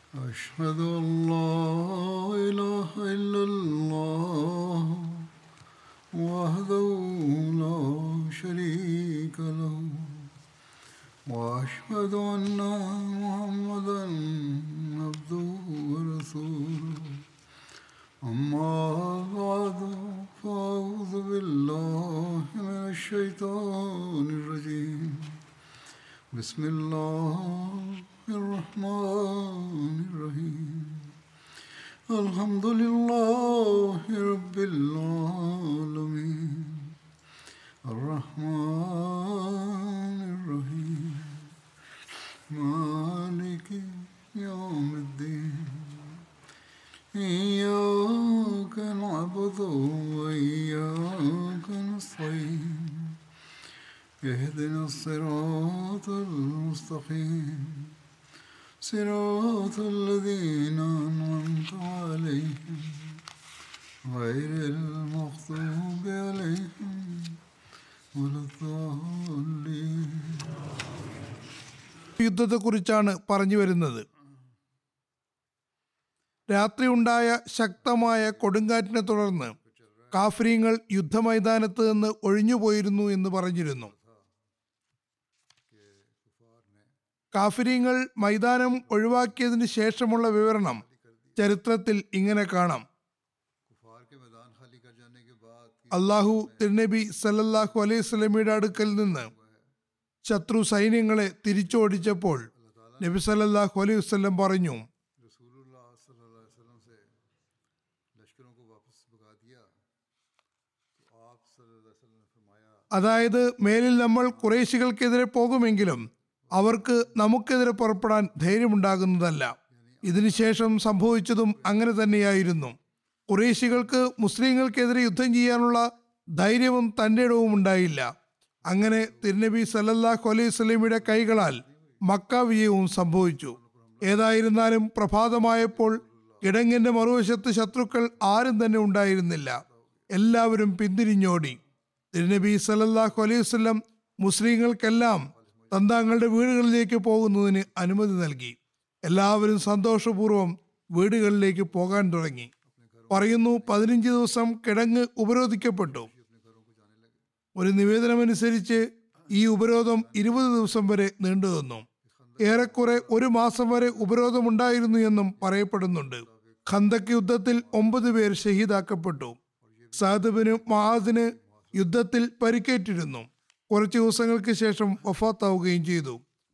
أشهد أن لا إله إلا الله وحده لا شريك له وأشهد أن محمدا عبده ورسوله أما بعد فأعوذ بالله من الشيطان الرجيم بسم الله الرحمن الرحيم الحمد لله رب العالمين الرحمن الرحيم مالك يوم الدين إياك نعبد وإياك نستعين اهدنا الصراط المستقيم صراط الذين أنعمت عليهم غير المغضوب عليهم ولا الضالين യുദ്ധത്തെക്കുറിച്ചാണ് പറഞ്ഞു വരുന്നത് രാത്രി ഉണ്ടായ ശക്തമായ കൊടുങ്കാറ്റിനെ തുടർന്ന് കാഫ്രീങ്ങൾ യുദ്ധമൈതാനത്ത് നിന്ന് ഒഴിഞ്ഞുപോയിരുന്നു എന്ന് പറഞ്ഞിരുന്നു കാഫിരീങ്ങൾ മൈതാനം ഒഴിവാക്കിയതിന് ശേഷമുള്ള വിവരണം ചരിത്രത്തിൽ ഇങ്ങനെ കാണാം कुफार के मैदान खाली कर जाने के बाद അള്ളാഹു തിരുനബി സല്ലല്ലാഹു അലൈഹി സ്വലമിയുടെ അടുക്കൽ നിന്ന് ശത്രു സൈന്യങ്ങളെ തിരിച്ചോടിച്ചപ്പോൾ നബി സല്ലല്ലാഹു അലൈഹി വസല്ലം പറഞ്ഞു रसूलुल्लाह सल्लल्लाहु अलैहि वसल्लम से लश्करों को वापस भगा दिया तो आप सल्लल्लाहु अलैहि वसल्लम ने फरमाया അതായത് മേലിൽ നമ്മൾ കുറേശികൾക്കെതിരെ പോകുമെങ്കിലും അവർക്ക് നമുക്കെതിരെ പുറപ്പെടാൻ ധൈര്യമുണ്ടാകുന്നതല്ല ഇതിനുശേഷം സംഭവിച്ചതും അങ്ങനെ തന്നെയായിരുന്നു കുറേശികൾക്ക് മുസ്ലിങ്ങൾക്കെതിരെ യുദ്ധം ചെയ്യാനുള്ള ധൈര്യവും തൻ്റെ ഇടവും ഉണ്ടായില്ല അങ്ങനെ തിരുനബി സല്ലല്ലാഹു അലൈഹി സ്വലമിയുടെ കൈകളാൽ മക്ക വിജയവും സംഭവിച്ചു ഏതായിരുന്നാലും പ്രഭാതമായപ്പോൾ കിടങ്ങിന്റെ മറുവശത്ത് ശത്രുക്കൾ ആരും തന്നെ ഉണ്ടായിരുന്നില്ല എല്ലാവരും പിന്തിരിഞ്ഞോടി തിരുനബി സല്ലല്ലാഹു അലൈഹി വസല്ലം മുസ്ലിങ്ങൾക്കെല്ലാം തന്താങ്ങളുടെ വീടുകളിലേക്ക് പോകുന്നതിന് അനുമതി നൽകി എല്ലാവരും സന്തോഷപൂർവ്വം വീടുകളിലേക്ക് പോകാൻ തുടങ്ങി പറയുന്നു പതിനഞ്ച് ദിവസം കിടങ്ങ് ഉപരോധിക്കപ്പെട്ടു ഒരു നിവേദനമനുസരിച്ച് ഈ ഉപരോധം ഇരുപത് ദിവസം വരെ നീണ്ടു നിന്നു ഏറെക്കുറെ ഒരു മാസം വരെ ഉപരോധമുണ്ടായിരുന്നു എന്നും പറയപ്പെടുന്നുണ്ട് ഖന്തക് യുദ്ധത്തിൽ ഒമ്പത് പേർ ഷഹീദാക്കപ്പെട്ടു സാദബിന് മഹാദിന് യുദ്ധത്തിൽ പരിക്കേറ്റിരുന്നു കുറച്ച് ദിവസങ്ങൾക്ക് ശേഷം വഫാത്താവുകയും ചെയ്തു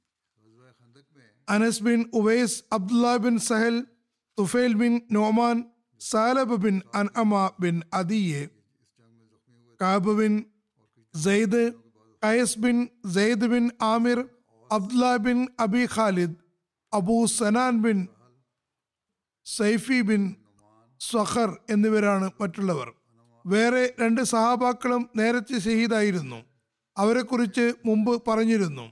Anas bin Uwais Abdullah bin Sahl Tufail bin Numan Thalaba bin Anama bin അദിയെ Kaab bin Zaid Qais bin Zaid bin Amir Abdullah bin Abi Khalid Abu Sinan bin Saifi bin Sakhr എന്നിവരാണ് മറ്റുള്ളവർ വേറെ രണ്ട് സഹാബാക്കളും നേരത്തെ ഷഹീദായിരുന്നു അവരെക്കുറിച്ച് മുമ്പ് പറഞ്ഞിരുന്നു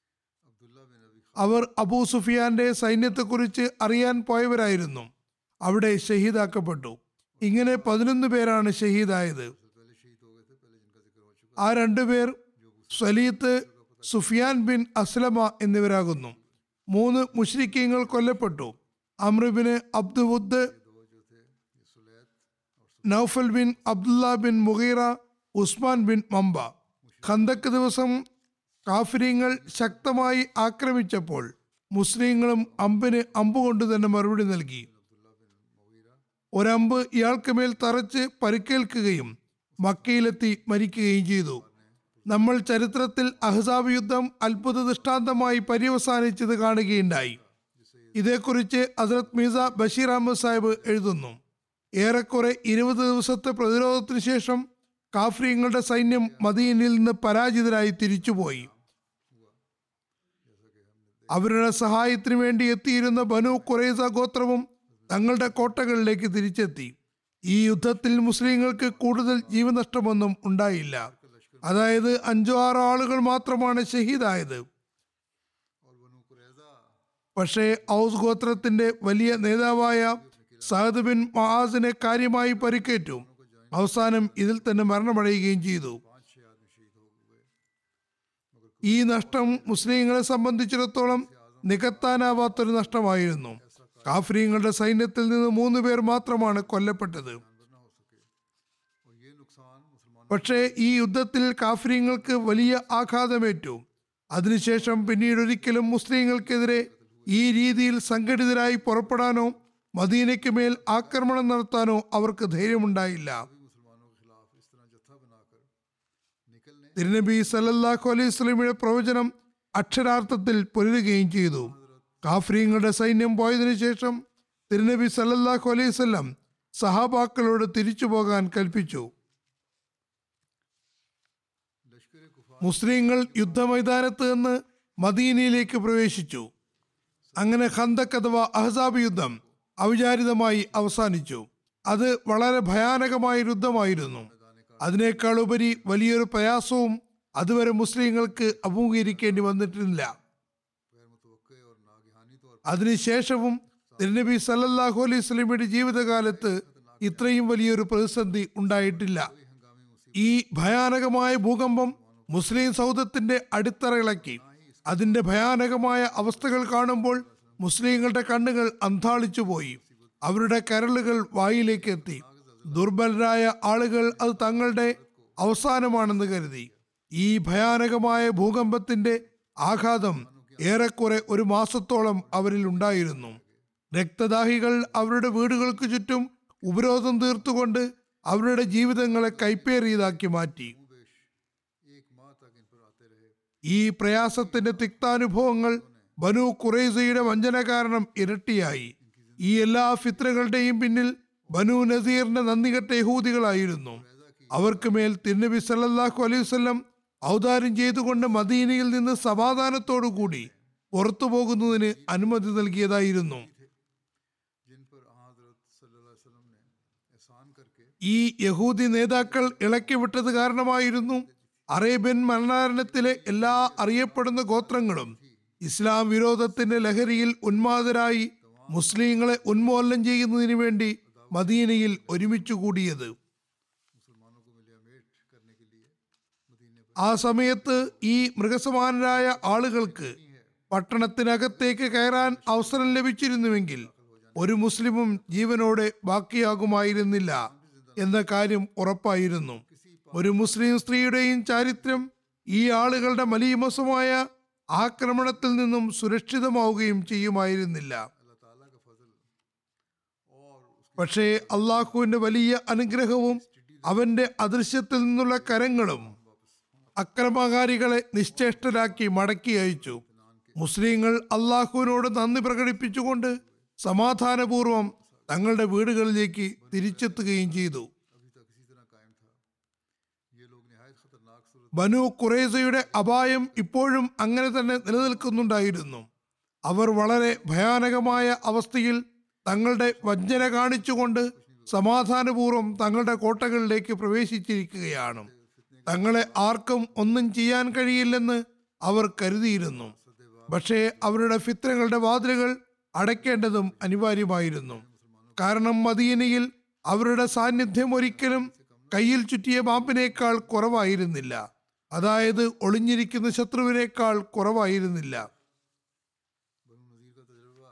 അവർ അബൂ സുഫിയാന്റെ സൈന്യത്തെക്കുറിച്ച് അറിയാൻ പോയവരായിരുന്നു അവിടെ ഷഹീദാക്കപ്പെട്ടു ഇങ്ങനെ പതിനൊന്ന് പേരാണ് ഷഹീദായത് ആ രണ്ടുപേർ സലീത്ത് സുഫിയാൻ ബിൻ അസ്ലമ എന്നിവരാകുന്നു മൂന്ന് മുഷ്രിക്കീങ്ങൾ കൊല്ലപ്പെട്ടു അമ്രുബിന് അബ്ദുവുദ് Nawfal bin Abdullah bin Mughira Uthman bin മമ്പ ഖന്തക്ക് ദിവസം കാഫിര്യങ്ങൾ ശക്തമായി ആക്രമിച്ചപ്പോൾ മുസ്ലിങ്ങളും അമ്പിന് അമ്പുകൊണ്ട് തന്നെ മറുപടി നൽകി ഒരമ്പ് ഇയാൾക്ക് മേൽ തറച്ച് പരിക്കേൽക്കുകയും മക്കയിലെത്തി മരിക്കുകയും ചെയ്തു നമ്മൾ ചരിത്രത്തിൽ അഹ്സാബ് യുദ്ധം അത്ഭുത ദൃഷ്ടാന്തമായി പര്യവസാനിച്ചത് കാണുകയുണ്ടായി ഇതേക്കുറിച്ച് ഹസരത് മീസ ബഷീർ അഹമ്മദ് സാഹിബ് എഴുതുന്നു ഏറെക്കുറെ ഇരുപത് ദിവസത്തെ പ്രതിരോധത്തിനു ശേഷം കാഫ്രീങ്ങളുടെ സൈന്യം മദീനിൽ നിന്ന് പരാജിതരായി തിരിച്ചുപോയി അവരുടെ സഹായത്തിനു വേണ്ടി എത്തിയിരുന്ന ബനു ഖുറൈസ ഗോത്രവും തങ്ങളുടെ കോട്ടകളിലേക്ക് തിരിച്ചെത്തി ഈ യുദ്ധത്തിൽ മുസ്ലിങ്ങൾക്ക് കൂടുതൽ ജീവനഷ്ടമൊന്നും ഉണ്ടായില്ല അതായത് അഞ്ചോ ആറോ ആളുകൾ മാത്രമാണ് ഷഹീദായത് പക്ഷേ ഔസ് ഗോത്രത്തിന്റെ വലിയ നേതാവായ സഹദ് ബിൻ മഹാസിനെ കാര്യമായി പരിക്കേറ്റു അവസാനം ഇതിൽ തന്നെ മരണമടയുകയും ചെയ്തു ഈ നഷ്ടം മുസ്ലിങ്ങളെ സംബന്ധിച്ചിടത്തോളം നികത്താനാവാത്തൊരു നഷ്ടമായിരുന്നു കാഫ്രീങ്ങളുടെ സൈന്യത്തിൽ നിന്ന് മൂന്ന് പേർ മാത്രമാണ് കൊല്ലപ്പെട്ടത് जानवर ना हो सके और ये नुकसान मुसलमानों പക്ഷേ ഈ യുദ്ധത്തിൽ കാഫ്രീങ്ങൾക്ക് വലിയ ആഘാതമേറ്റു അതിനുശേഷം പിന്നീട് ഒരിക്കലും മുസ്ലിങ്ങൾക്കെതിരെ ഈ രീതിയിൽ സംഘടിതരായി പുറപ്പെടാനോ മദീനയ്ക്ക് മേൽ ആക്രമണം നടത്താനോ അവർക്ക് ധൈര്യമുണ്ടായില്ല भी मुसलमानों के खिलाफ इस तरह जत्था बनाकर निकलने തിരുനബി സല്ലല്ലാഹു അലൈഹി സ്വലമിയുടെ പ്രവചനം അക്ഷരാർത്ഥത്തിൽ പുലരുകയും ചെയ്തു കാഫ്രീങ്ങളുടെ സൈന്യം പോയതിനു ശേഷം തിരുനബി സല്ലല്ലാഹു അലൈഹി വസല്ലം സഹാബാക്കളോട് തിരിച്ചു പോകാൻ കൽപ്പിച്ചു लश्कर कुफार മുസ്ലിങ്ങൾ യുദ്ധമൈതാനത്ത് നിന്ന് മദീനയിലേക്ക് പ്രവേശിച്ചു അങ്ങനെ ഖന്തക് അഥവാ അഹ്സാബ് യുദ്ധം അവിചാരിതമായി അവസാനിച്ചു അത് വളരെ ഭയാനകമായ യുദ്ധമായിരുന്നു അതിനേക്കാൾ ഉപരി വലിയൊരു പ്രയാസവും അതുവരെ മുസ്ലിങ്ങൾക്ക് അഭിമുഖീകരിക്കേണ്ടി വന്നിട്ടില്ല गैर मुतवक्के और नागहानी तौर അതിനുശേഷവും തിരുനബി സല്ലല്ലാഹു അലൈഹി സ്വലമിയുടെ ജീവിതകാലത്ത് ഇത്രയും വലിയൊരു പ്രതിസന്ധി ഉണ്ടായിട്ടില്ല पर हंगामी मुसीबत ഈ ഭയാനകമായ ഭൂകമ്പം മുസ്ലിം സൗദത്തിന്റെ അടിത്തറ ഇളക്കി അതിന്റെ ഭയാനകമായ അവസ്ഥകൾ കാണുമ്പോൾ മുസ്ലിങ്ങളുടെ കണ്ണുകൾ അന്താളിച്ചു പോയി അവരുടെ കരളുകൾ വായിലേക്ക് എത്തി ദുർബലരായ ആളുകൾ അത് തങ്ങളുടെ അവസാനമാണെന്ന് കരുതി ഈ ഭയാനകമായ ഭൂകമ്പത്തിന്റെ ആഘാതം ഏറെക്കുറെ ഒരു മാസത്തോളം അവരിൽ ഉണ്ടായിരുന്നു രക്തദാഹികൾ അവരുടെ വീടുകൾക്ക് ചുറ്റും ഉപരോധം തീർത്തുകൊണ്ട് അവരുടെ ജീവിതങ്ങളെ കൈപ്പേറിയതാക്കി മാറ്റി बेश एक माह तक इन पर आते रहे ഈ പ്രയാസത്തിന്റെ തിക്താനുഭവങ്ങൾ ബനു ഖുറൈസയുടെ വഞ്ചന കാരണം ഇരട്ടിയായി ഈ എല്ലാ ഫിത്രകളുടെയും പിന്നിൽ ബനു നസീറിന്റെ നന്ദികെട്ട യഹൂദികളായിരുന്നു അവർക്ക് മേൽ തിരുനബി സല്ലല്ലാഹു അലൈഹി വസല്ലം ഔദാര്യം ചെയ്തുകൊണ്ട് മദീനയിൽ നിന്ന് സമാധാനത്തോടു കൂടി പുറത്തു പോകുന്നതിന് അനുമതി നൽകിയതായിരുന്നു जिन पर हजरत सल्लल्लाहु अलैहि वसल्लम ने एहसान करके ഈ യഹൂദി നേതാക്കൾ ഇളക്കിവിട്ടത് കാരണമായിരുന്നു അറേബ്യൻ മരണാരണത്തിലെ എല്ലാ അറിയപ്പെടുന്ന ഗോത്രങ്ങളും ഇസ്ലാം വിരോധത്തിന്റെ ലഹരിയിൽ ഉന്മാദരായി മുസ്ലിങ്ങളെ ഉന്മൂലനം ചെയ്യുന്നതിന് വേണ്ടി മദീനയിൽ ഒരുമിച്ചു കൂടിയത് मुसलमानों को मिलियामेट करने के लिए मदीने पर ആ സമയത്ത് ഈ മൃഗസമാനരായ ആളുകൾക്ക് പട്ടണത്തിനകത്തേക്ക് കയറാൻ അവസരം ലഭിച്ചിരുന്നുവെങ്കിൽ ഒരു മുസ്ലിമും ജീവനോടെ ബാക്കിയാകുമായിരുന്നില്ല എന്ന കാര്യം ഉറപ്പായിരുന്നു ഒരു മുസ്ലിം സ്ത്രീയുടെയും ചാരിത്രം ഈ ആളുകളുടെ മലീമസമായ ആക്രമണത്തിൽ നിന്നും സുരക്ഷിതമാവുകയും ചെയ്യുമായിരുന്നില്ല अल्लाह ताला का फजल और उसकी പക്ഷേ അള്ളാഹുവിന്റെ വലിയ അനുഗ്രഹവും അവന്റെ അദൃശ്യത്തിൽ നിന്നുള്ള കരങ്ങളും അക്രമകാരികളെ നിശ്ചേഷ്ടരാക്കി മടക്കി അയച്ചു മുസ്ലിങ്ങൾ അള്ളാഹുവിനോട് നന്ദി പ്രകടിപ്പിച്ചുകൊണ്ട് സമാധാനപൂർവം തങ്ങളുടെ വീടുകളിലേക്ക് തിരിച്ചെത്തുകയും ചെയ്തു अभी तक इसी तरह कायम था ये लोग नहायत खतरनाक सूरत ബനു ഖുറൈസയുടെ അപായം ഇപ്പോഴും അങ്ങനെ തന്നെ നിലനിൽക്കുന്നുണ്ടായിരുന്നു അവർ വളരെ ഭയാനകമായ അവസ്ഥയിൽ തങ്ങളുടെ വഞ്ചന കാണിച്ചുകൊണ്ട് സമാധാനപൂർവ്വം തങ്ങളുടെ കോട്ടകളിലേക്ക് പ്രവേശിച്ചിരിക്കുകയാണ് തങ്ങളെ ആർക്കും ഒന്നും ചെയ്യാൻ കഴിയില്ലെന്ന് അവർ കരുതിയിരുന്നു പക്ഷേ അവരുടെ ഫിത്രങ്ങളുടെ വാതിലുകൾ അടയ്ക്കേണ്ടതും അനിവാര്യമായിരുന്നു കാരണം മദീനയിൽ അവരുടെ സാന്നിധ്യം ഒരിക്കലും കയ്യിൽ ചുറ്റിയ പാമ്പിനേക്കാൾ കുറവായിരുന്നില്ല അതായത് ഒളിഞ്ഞിരിക്കുന്ന ശത്രുവിനേക്കാൾ കുറവായിരുന്നില്ല बनु नज़ीर का तजुर्बा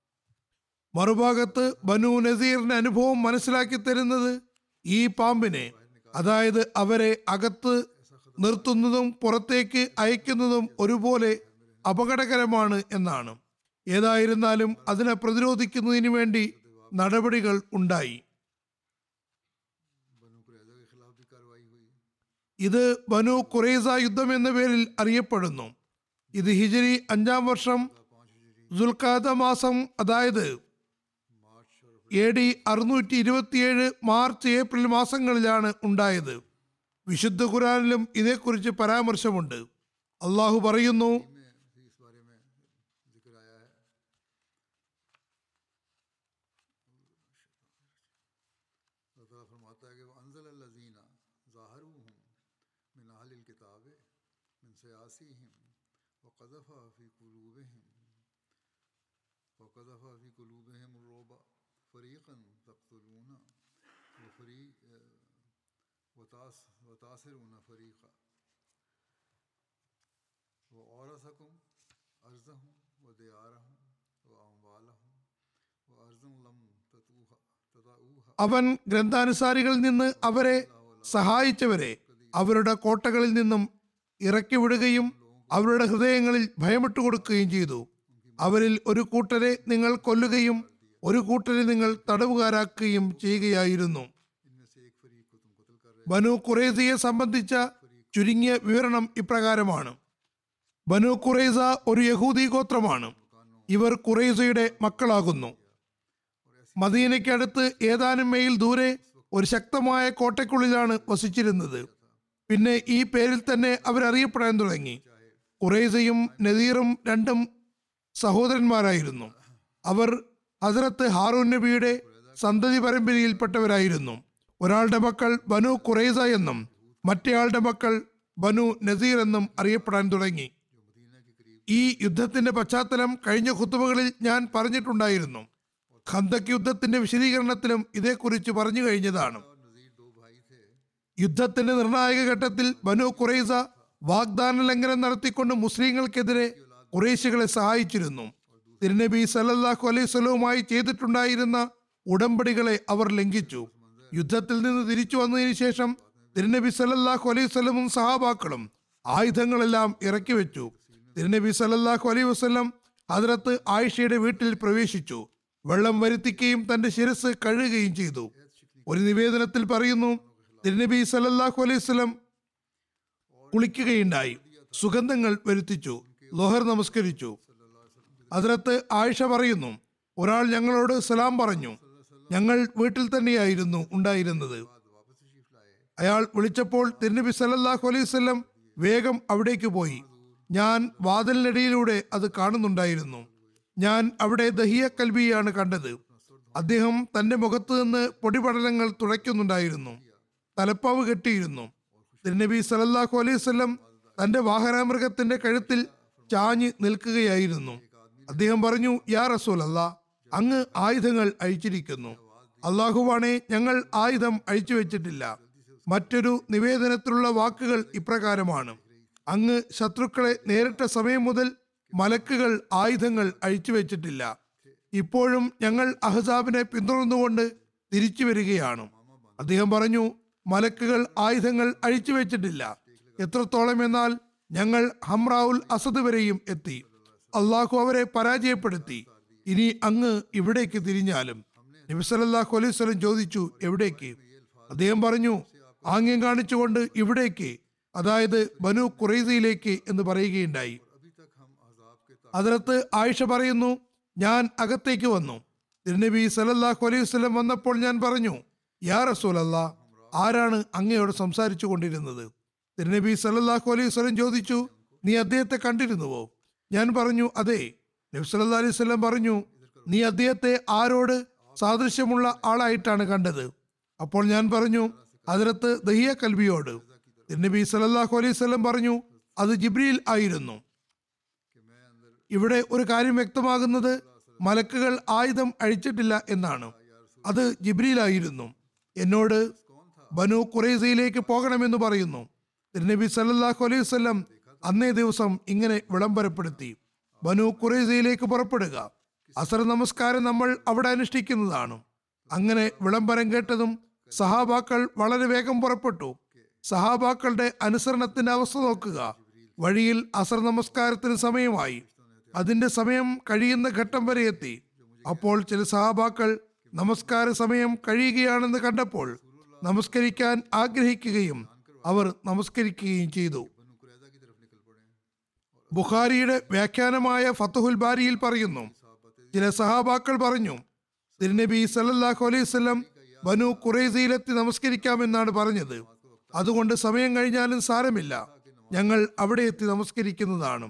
മറുഭാഗത്ത് ബനു നസീറിന്റെ അനുഭവം മനസ്സിലാക്കി തരുന്നത് ഈ പാമ്പിനെ അതായത് അവരെ അകത്ത് നിർത്തുന്നതും പുറത്തേക്ക് അയക്കുന്നതും ഒരുപോലെ അപകടകരമാണ് എന്നാണ് ഏതായിരുന്നാലും അതിനെ പ്രതിരോധിക്കുന്നതിന് വേണ്ടി നടപടികൾ ഉണ്ടായി बनु कुरैजा के खिलाफ भी कार्रवाई हुई ഇത് ബനു ഖുറൈസ യുദ്ധം എന്ന പേരിൽ അറിയപ്പെടുന്നു ഇത് ഹിജരി അഞ്ചാം വർഷം पाँच हिजरी ദുൽഖാദ മാസം അതായത് मार्च और എ ഡി അറുന്നൂറ്റി ഇരുപത്തിയേഴ് മാർച്ച് ഏപ്രിൽ മാസങ്ങളിലാണ് ഉണ്ടായത് വിശുദ്ധ ഖുറാനിലും ഇതേക്കുറിച്ച് പരാമർശമുണ്ട് അള്ളാഹു പറയുന്നു में भी इस बारे में जिक्र आया है अल्लाह ताला फरमाता है कि वो अनजल लजीना ज़ाहरुहम मिन अहलिल किताब मिन सयासीहिम व क़ज़फ़ा फ़ी क़ुलूबिहिम व क़ज़फ़ा फ़ी क़ुलूबिहिम रुब फ़रीक़न तक़तलूना व फ़रीक़ व तास व तासिरून फ़रीक़ा व औरसकुम अर्ज़हम व दियारहम व अमवालहम أرضا لم تطوها تطاؤوها അവൻ ഗ്രന്ഥാനുസാരികളിൽ നിന്ന് അവരെ സഹായിച്ചവരെ അവരുടെ കോട്ടകളിൽ നിന്നും ഇറക്കി വിടുകയും അവരുടെ ഹൃദയങ്ങളിൽ ഭയമിട്ട് കൊടുക്കുകയും ചെയ്തു അവരിൽ ഒരു കൂട്ടരെ നിങ്ങൾ കൊല്ലുകയും ഒരു കൂട്ടരെ നിങ്ങൾ തടവുകാരാക്കുകയും ചെയ്യുകയായിരുന്നു इनमें से एक फरीक को तुम कत्ल कर रहे ബനു ഖുറൈസയെ സംബന്ധിച്ച ചുരുങ്ങിയ വിവരണം ഇപ്രകാരമാണ് ബനു ഖുറൈസ ഒരു യഹൂദി ഗോത്രമാണ് ഇവർ ഖുറൈസയുടെ മക്കളാകുന്നു മദീനയ്ക്കടുത്ത് ഏതാനും മൈൽ ദൂരെ ഒരു ശക്തമായ കോട്ടയ്ക്കുള്ളിലാണ് വസിച്ചിരുന്നത് പിന്നെ ഈ പേരിൽ തന്നെ അവരറിയപ്പെടാൻ തുടങ്ങി ഖുറൈസയും നദീറും രണ്ടും സഹോദരന്മാരായിരുന്നു അവർ ഹസരത്ത് ഹാറൂൻ നബിയുടെ സന്തതി പരമ്പരയിൽപ്പെട്ടവരായിരുന്നു ഒരാളുടെ മക്കൾ ബനു ഖുറൈസ എന്നും മറ്റേയാളുടെ മക്കൾ ബനു നസീർ എന്നും അറിയപ്പെടാൻ തുടങ്ങി ഈ യുദ്ധത്തിന്റെ പശ്ചാത്തലം കഴിഞ്ഞ കുത്തുബകളിൽ ഞാൻ പറഞ്ഞിട്ടുണ്ടായിരുന്നു ഖന്തക് യുദ്ധത്തിന്റെ വിശദീകരണത്തിലും ഇതേക്കുറിച്ച് പറഞ്ഞു കഴിഞ്ഞതാണ് नज़ीर दो भाई थे യുദ്ധത്തിന്റെ നിർണായക ഘട്ടത്തിൽ ബനു ഖുറൈസ വാഗ്ദാന ലംഘനം നടത്തിക്കൊണ്ട് മുസ്ലിങ്ങൾക്കെതിരെ ഖുറൈശികളെ സഹായിച്ചിരുന്നു തിരുനബി സല്ലല്ലാഹു അലൈഹി സ്വലവുമായി ചെയ്തിട്ടുണ്ടായിരുന്ന ഉടമ്പടികളെ അവർ ലംഘിച്ചു യുദ്ധത്തിൽ നിന്ന് തിരിച്ചു വന്നതിന് ശേഷം തിരുനബി സല്ലല്ലാഹു അലൈഹി സ്വലമും സഹാബാക്കളും ആയുധങ്ങളെല്ലാം ഇറക്കി വെച്ചു തിരുനബി സല്ലല്ലാഹു അലൈഹി വസല്ലം ഹദ്രത്ത് ആയിഷയുടെ വീട്ടിൽ പ്രവേശിച്ചു വെള്ളം വരുത്തിക്കുകയും തന്റെ ശിരസ് കഴുകുകയും ചെയ്തു ഒരു നിവേദനത്തിൽ പറയുന്നു തിരുനബി സല്ലല്ലാഹു അലൈഹി വസല്ലം കുളിക്കുകയുണ്ടായി സുഗന്ധങ്ങൾ വരുത്തിച്ചു ലോഹർ നമസ്കരിച്ചു അതിനകത്ത് ആയിഷ പറയുന്നു ഒരാൾ ഞങ്ങളോട് സലാം പറഞ്ഞു ഞങ്ങൾ വീട്ടിൽ തന്നെയായിരുന്നു ഉണ്ടായിരുന്നത് അയാൾ വിളിച്ചപ്പോൾ തിരുനബി സല്ലല്ലാഹു അലൈഹി വസല്ലം വേഗം അവിടേക്ക് പോയി ഞാൻ വാതിലിനിടയിലൂടെ അത് കാണുന്നുണ്ടായിരുന്നു ഞാൻ അവിടെ ദഹിയ കൽബിയാണ് കണ്ടത് അദ്ദേഹം തന്റെ മുഖത്ത് നിന്ന് പൊടിപടലങ്ങൾ തുളയ്ക്കുന്നുണ്ടായിരുന്നു തലപ്പാവ് കെട്ടിയിരുന്നു തിരുനബി സല്ലല്ലാഹു അലൈഹി വസല്ലം തന്റെ വാഹനാമൃഗത്തിന്റെ കഴുത്തിൽ ചാഞ്ഞ് നിൽക്കുകയായിരുന്നു അദ്ദേഹം പറഞ്ഞു യാ റസൂൽ അല്ലാ അങ്ങ് ആയുധങ്ങൾ അഴിച്ചിരിക്കുന്നു അള്ളാഹുവാണെ ഞങ്ങൾ ആയുധം അഴിച്ചു വെച്ചിട്ടില്ല മറ്റൊരു നിവേദനത്തിലുള്ള വാക്കുകൾ ഇപ്രകാരമാണ് അങ്ങ് ശത്രുക്കളെ നേരിട്ട സമയം മുതൽ മലക്കുകൾ ആയുധങ്ങൾ അഴിച്ചു വെച്ചിട്ടില്ല ഇപ്പോഴും ഞങ്ങൾ അഹ്സാബിനെ പിന്തുടർന്നുകൊണ്ട് തിരിച്ചു വരികയാണ് അദ്ദേഹം പറഞ്ഞു മലക്കുകൾ ആയുധങ്ങൾ അഴിച്ചു വെച്ചിട്ടില്ല എത്രത്തോളം എന്നാൽ ഞങ്ങൾ ഹംറാവുൽ അസദ് വരെയും എത്തി അള്ളാഹു അവരെ പരാജയപ്പെടുത്തി ഇനി അങ്ങ് ഇവിടേക്ക് തിരിഞ്ഞാലും നബി സല്ലല്ലാഹു അലൈഹി വസല്ലം ചോദിച്ചു എവിടേക്ക് അദ്ദേഹം പറഞ്ഞു ആംഗ്യം കാണിച്ചുകൊണ്ട് ഇവിടേക്ക് അതായത് ബനു ഖുറൈസയിലേക്ക് എന്ന് പറയുകയുണ്ടായി അതിനകത്ത് ആയിഷ പറയുന്നു ഞാൻ അകത്തേക്ക് വന്നു തിരുനബി സല്ലല്ലാഹു അലൈഹി വസല്ലം വന്നപ്പോൾ ഞാൻ പറഞ്ഞു യാ റസൂൽ അല്ലാ ആരാണ് അങ്ങയോട് സംസാരിച്ചു കൊണ്ടിരുന്നത് തിരുനബി സല്ലല്ലാഹു അലൈഹി വസല്ലം ചോദിച്ചു നീ അദ്ദേഹത്തെ കണ്ടിരുന്നുവോ ഞാൻ പറഞ്ഞു അതെ നബി സല്ലല്ലാഹു അലൈഹി വസല്ലം പറഞ്ഞു നീ അദ്ദേഹത്തെ ആരോട് സാദൃശ്യമുള്ള ആളായിട്ടാണ് കണ്ടത് അപ്പോൾ ഞാൻ പറഞ്ഞു അതിനകത്ത് ദഹിയ കൽബിയോട് തിരുനബി സല്ലല്ലാഹു അലൈഹി വസല്ലം പറഞ്ഞു അത് ജിബ്രീൽ ആയിരുന്നു ഇവിടെ ഒരു കാര്യം വ്യക്തമാകുന്നത് മലക്കുകൾ ആയുധം അഴിച്ചിട്ടില്ല എന്നാണ് അത് ജിബ്രീലായിരുന്നു എന്നോട് ബനു ഖുറൈസയിലേക്ക് പോകണമെന്ന് പറയുന്നു തിരുനബി സല്ലല്ലാഹു അലൈഹി വസല്ലം അന്നേ ദിവസം ഇങ്ങനെ വിളംബരപ്പെടുത്തി ബനു ഖുറൈസയിലേക്ക് പുറപ്പെടുക അസർ നമസ്കാരം നമ്മൾ അവിടെ അനുഷ്ഠിക്കുന്നതാണ് അങ്ങനെ വിളംബരം കേട്ടതും സഹാബാക്കൾ വളരെ വേഗം പുറപ്പെട്ടു സഹാബാക്കളുടെ അനുസരണത്തിന്റെ അവസ്ഥ നോക്കുക വഴിയിൽ അസർ നമസ്കാരത്തിന് സമയമായി അതിന്റെ സമയം കഴിയുന്ന ഘട്ടം വരെ എത്തി അപ്പോൾ ചില സഹാബാക്കൾ നമസ്കാര സമയം കഴിയുകയാണെന്ന് കണ്ടപ്പോൾ നമസ്കരിക്കാൻ ആഗ്രഹിക്കുകയും അവർ നമസ്കരിക്കുകയും ചെയ്തു ബുഖാരിയുടെ വ്യാഖ്യാനമായ ഫത്തുഹുൽ ബാരിയിൽ പറയുന്നു ചില സഹാബാക്കൾ പറഞ്ഞു തിരുനബി സല്ലല്ലാഹു അലൈഹി വസല്ലം ബനു ഖുറൈസയിലെത്തി നമസ്കരിക്കാമെന്നാണ് പറഞ്ഞത് അതുകൊണ്ട് സമയം കഴിഞ്ഞാലും സാരമില്ല ഞങ്ങൾ അവിടെ എത്തി നമസ്കരിക്കുന്നതാണ്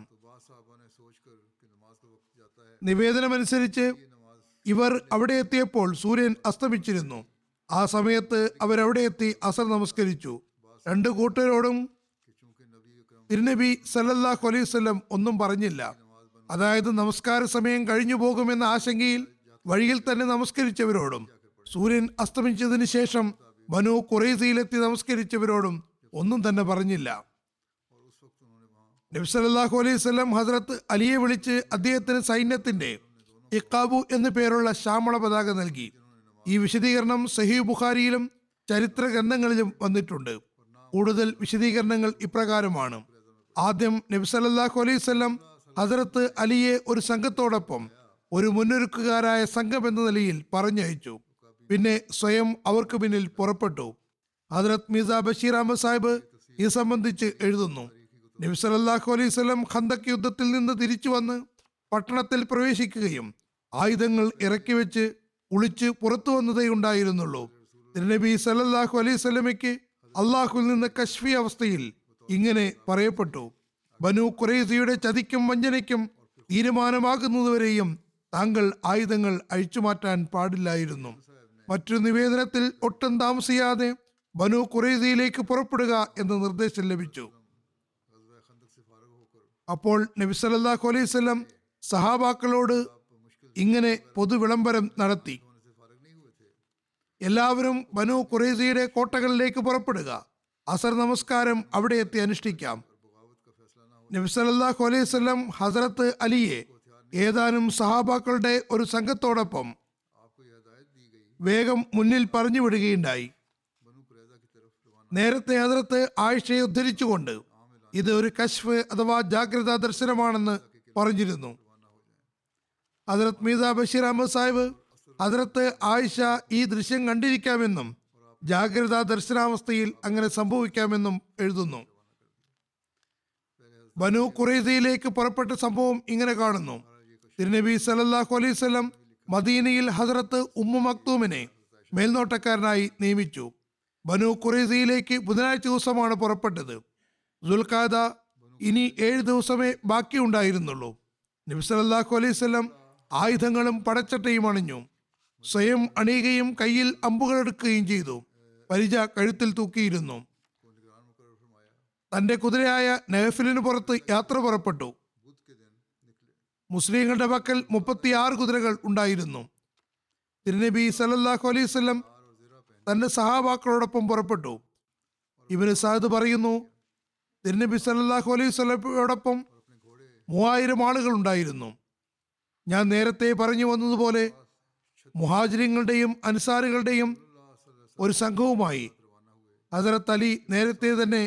നിവേദനമനുസരിച്ച് ഇവർ അവിടെ എത്തിയപ്പോൾ സൂര്യൻ അസ്തമിച്ചിരുന്നു ആ സമയത്ത് അവരവിടെ എത്തി അസർ നമസ്കരിച്ചു രണ്ടു കൂട്ടരോടും തിരുനബി സല്ലല്ലാഹു അലൈഹി വസല്ലം ഒന്നും പറഞ്ഞില്ല അതായത് നമസ്കാര സമയം കഴിഞ്ഞു പോകുമെന്ന ആശങ്കയിൽ വഴിയിൽ തന്നെ നമസ്കരിച്ചവരോടും സൂര്യൻ അസ്തമിച്ചതിന് ശേഷം ബനു ഖുറൈസയിലെത്തി നമസ്കരിച്ചവരോടും ഒന്നും തന്നെ പറഞ്ഞില്ല നബി സല്ലല്ലാഹു അലൈഹി വസല്ലം ഹസ്രത്ത് അലിയെ വിളിച്ച് അദ്ദേഹത്തിന് സൈന്യത്തിന്റെ ഇക്കാബു എന്നു പേരുള്ള ശ്യാമള പതാക നൽകി ഈ വിശദീകരണം സഹി ബുഖാരിയിലും ചരിത്ര ഗ്രന്ഥങ്ങളിലും വന്നിട്ടുണ്ട് കൂടുതൽ വിശദീകരണങ്ങൾ ഇപ്രകാരമാണ് ആദ്യം നബി സല്ലല്ലാഹു അലൈഹി വസല്ലം ഹസരത്ത് അലിയെ ഒരു സംഘത്തോടൊപ്പം ഒരു മുന്നൊരുക്കുകാരായ സംഘം എന്ന നിലയിൽ പറഞ്ഞയച്ചു പിന്നെ സ്വയം അവർക്ക് പിന്നിൽ പുറപ്പെട്ടു ഹജറത് മീസ ബഷീർ അഹമ്മദ് സാഹിബ് ഇത് സംബന്ധിച്ച് എഴുതുന്നു നബി സല്ലല്ലാഹു അലൈഹി വസല്ലം ഖന്തക് യുദ്ധത്തിൽ നിന്ന് തിരിച്ചു വന്ന് പട്ടണത്തിൽ പ്രവേശിക്കുകയും ആയുധങ്ങൾ ഇറക്കി വെച്ച് കുളിച്ച് പുറത്തു വന്നതേ ഉണ്ടായിരുന്നുള്ളൂ തിരുനബി സല്ലല്ലാഹു അലൈഹി സ്വലമയ്ക്ക് അള്ളാഹുവിൽ നിന്ന് കശ്ഫി അവസ്ഥയിൽ ഇങ്ങനെ പറയപ്പെട്ടു ബനു ഖുറൈസിയുടെ ചതിക്കും വഞ്ചനയ്ക്കും തീരുമാനമാകുന്നതുവരെയും താങ്കൾ ആയുധങ്ങൾ അഴിച്ചുമാറ്റാൻ പാടില്ലായിരുന്നു മറ്റൊരു നിവേദനത്തിൽ ഒട്ടും താമസിയാതെ ബനു ഖുറൈസിയിലേക്ക് പുറപ്പെടുക എന്ന നിർദ്ദേശം ലഭിച്ചു गजवा खंदक से फारग होकर അപ്പോൾ നബി സല്ലല്ലാഹു അലൈഹി വസല്ലം സഹാബാക്കളോട് ഇങ്ങനെ പൊതുവിളംബരം നടത്തി होने से फारग नहीं हुए थे എല്ലാവരും ബനു ഖുറൈസിയുടെ കോട്ടകളിലേക്ക് പുറപ്പെടുക അസർ നമസ്കാരം അവിടെ എത്തി അനുഷ്ഠിക്കാം बगावत का फैसला ना हो നബി സല്ലല്ലാഹു അലൈഹി വസല്ലം ഹസരത്ത് അലിയെ ഏതാനും സഹാബാക്കളുടെ ഒരു സംഘത്തോടൊപ്പം आपको यह हदायत दी गई വേഗം മുന്നിൽ പറഞ്ഞു വിടുകയുണ്ടായി बनु कुरैजा की तरफ रवाना നേരത്തെ ഹസരത്ത് ആയിഷയെ ഉദ്ധരിച്ചുകൊണ്ട് ഇത് ഒരു കശ്ഫ് അഥവാ ജാഗ്രതാ ദർശനമാണെന്ന് പറഞ്ഞിരുന്നു ഹസരത് മീസ ബഷീർ അഹമ്മദ് സാഹിബ് ഹസരത്ത് ആയിഷ ഈ ദൃശ്യം കണ്ടിരിക്കാമെന്നും ജാഗ്രതാ ദർശനാവസ്ഥയിൽ അങ്ങനെ സംഭവിക്കാമെന്നും എഴുതുന്നു ബനു ഖുറൈസയിലേക്ക് പുറപ്പെട്ട സംഭവം ഇങ്ങനെ കാണുന്നു തിരുനബി സല്ലല്ലാഹു അലൈഹി വസല്ലം മദീനയിൽ ഹസരത്ത് ഉമ്മു മക്തൂമിനെ മേൽനോട്ടക്കാരനായി നിയമിച്ചു ബനു ഖുറൈസയിലേക്ക് ബുധനാഴ്ച ദിവസമാണ് പുറപ്പെട്ടത് ദുൽഖാദ ഇനി ഏഴ് ദിവസമേ ബാക്കിയുണ്ടായിരുന്നുള്ളൂ നബി സല്ലല്ലാഹു അലൈഹി വസല്ലം ആയുധങ്ങളും പടച്ചട്ടയും അണിഞ്ഞു സ്വയം അണിയുകയും കയ്യിൽ അമ്പുകൾ എടുക്കുകയും ചെയ്തു പരിച കഴുത്തിൽ തൂക്കിയിരുന്നു को निगरान मुकर फरमाया തന്റെ കുതിരയായ നെഹഫിലിന് പുറത്ത് യാത്ര പുറപ്പെട്ടു बुध के दिन निकले മുസ്ലിങ്ങളുടെ പക്കൽ മുപ്പത്തിയാറ് കുതിരകൾ ഉണ്ടായിരുന്നു തിരുനബി സല്ലല്ലാഹു അലൈഹി വസല്ലം और जीरा पहन തന്റെ സഹാബാക്കളോടൊപ്പം പുറപ്പെട്ടു ഇവന് സാദ് പറയുന്നു തിരുനബി സല്ലല്ലാഹു അലൈഹി വസല്ലമയോടൊപ്പം और अपने घोड़े മൂവായിരം ആളുകൾ ഉണ്ടായിരുന്നു ഞാൻ നേരത്തെ പറഞ്ഞു വന്നതുപോലെ മുഹാജിരിങ്ങളുടെയും അൻസാറുകളുടെയും ഒരു സംഘവുമായി रवाना हुए ഹസരത്ത് അലി നേരത്തെ തന്നെ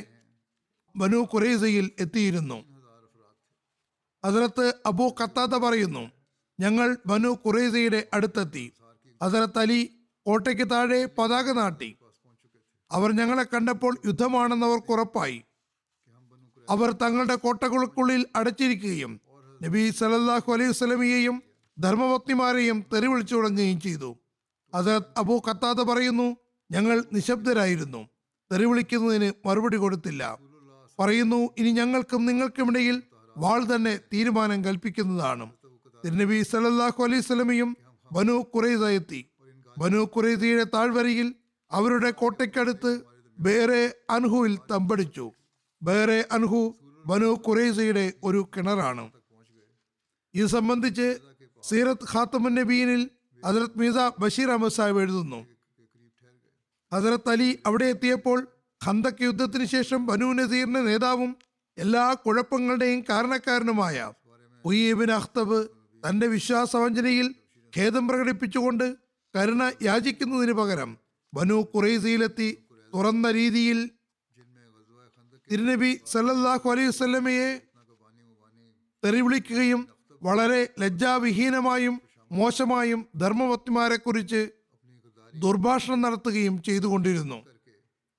ബനു ഖുറൈസയിൽ എത്തിയിരുന്നു हजार अफराद थे ഹസരത്ത് അബൂ ഖത്താദ പറയുന്നു ഞങ്ങൾ ബനു ഖുറൈസയുടെ അടുത്തെത്തി ഹസരത്ത് അലി കോട്ടയ്ക്ക് താഴെ പതാക നാട്ടി पास पहुंच चुके थे അവർ ഞങ്ങളെ കണ്ടപ്പോൾ യുദ്ധമാണെന്ന് അവർക്ക് ഉറപ്പായി कि हम बनु कुरैजा അവർ തങ്ങളുടെ കോട്ടകൾക്കുള്ളിൽ അടച്ചിരിക്കുകയും നബി സല്ലല്ലാഹു അലൈഹി വസല്ലമയെയും ധർമ്മപത്നിമാരെയും തെറി വിളിച്ചു തുടങ്ങുകയും ചെയ്തു ഹസരത്ത് അബൂ ഖത്താദ പറയുന്നു ഞങ്ങൾ നിശബ്ദരായിരുന്നു തെറി വിളിക്കുന്നതിന് മറുപടി കൊടുത്തില്ല പറയുന്നു ഇനി ഞങ്ങൾക്കും നിങ്ങൾക്കുമിടയിൽ വാൾ തന്നെ തീരുമാനം കൽപ്പിക്കുന്നതാണ് തിരുനബി സല്ലല്ലാഹു അലൈഹി സ്വലമയും ബനു ഖുറൈസ എത്തി ബനു ഖുറൈസയുടെ താഴ്വരയിൽ അവരുടെ കോട്ടയ്ക്കടുത്ത് ബേറെ അൻഹുവിൽ തമ്പടിച്ചു ബേറെ അൻഹു ബനു ഖുറൈസയുടെ ഒരു കിണറാണ് पहुंच गए ഇത് സംബന്ധിച്ച് സീറത്ത് ഖാത്തമുൻ നബീനിൽ ഹസരത് മീസ ബഷീർ അഹമ്മദ് സാഹിബ് എഴുതുന്നു के करीब ठहर गए ഹസരത്ത് അലി അവിടെ എത്തിയപ്പോൾ ഖന്തക് യുദ്ധത്തിന് ശേഷം ബനു നസീറിന്റെ നേതാവും എല്ലാ കുഴപ്പങ്ങളുടെയും കാരണക്കാരനുമായ ഉയ്യബിൻ അഖ്തബ് തന്റെ വിശ്വാസവഞ്ചനയിൽ ഖേദം പ്രകടിപ്പിച്ചുകൊണ്ട് കരുണ യാചിക്കുന്നതിന് പകരം ബനു ഖുറൈസയിലെത്തി തുറന്ന രീതിയിൽ जिनमें गजवा खंदक के തിരുനബി സല്ലല്ലാഹു അലൈഹി വസല്ലമയെ इतना का बानी मुबानी തെറി വിളിക്കുകയും വളരെ ലജ്ജാവിഹീനമായും മോശമായും ധർമ്മപത്നിമാരെ കുറിച്ച് अपनी गद्दारी ദുർഭാഷണം നടത്തുകയും ചെയ്തുകൊണ്ടിരുന്നു करके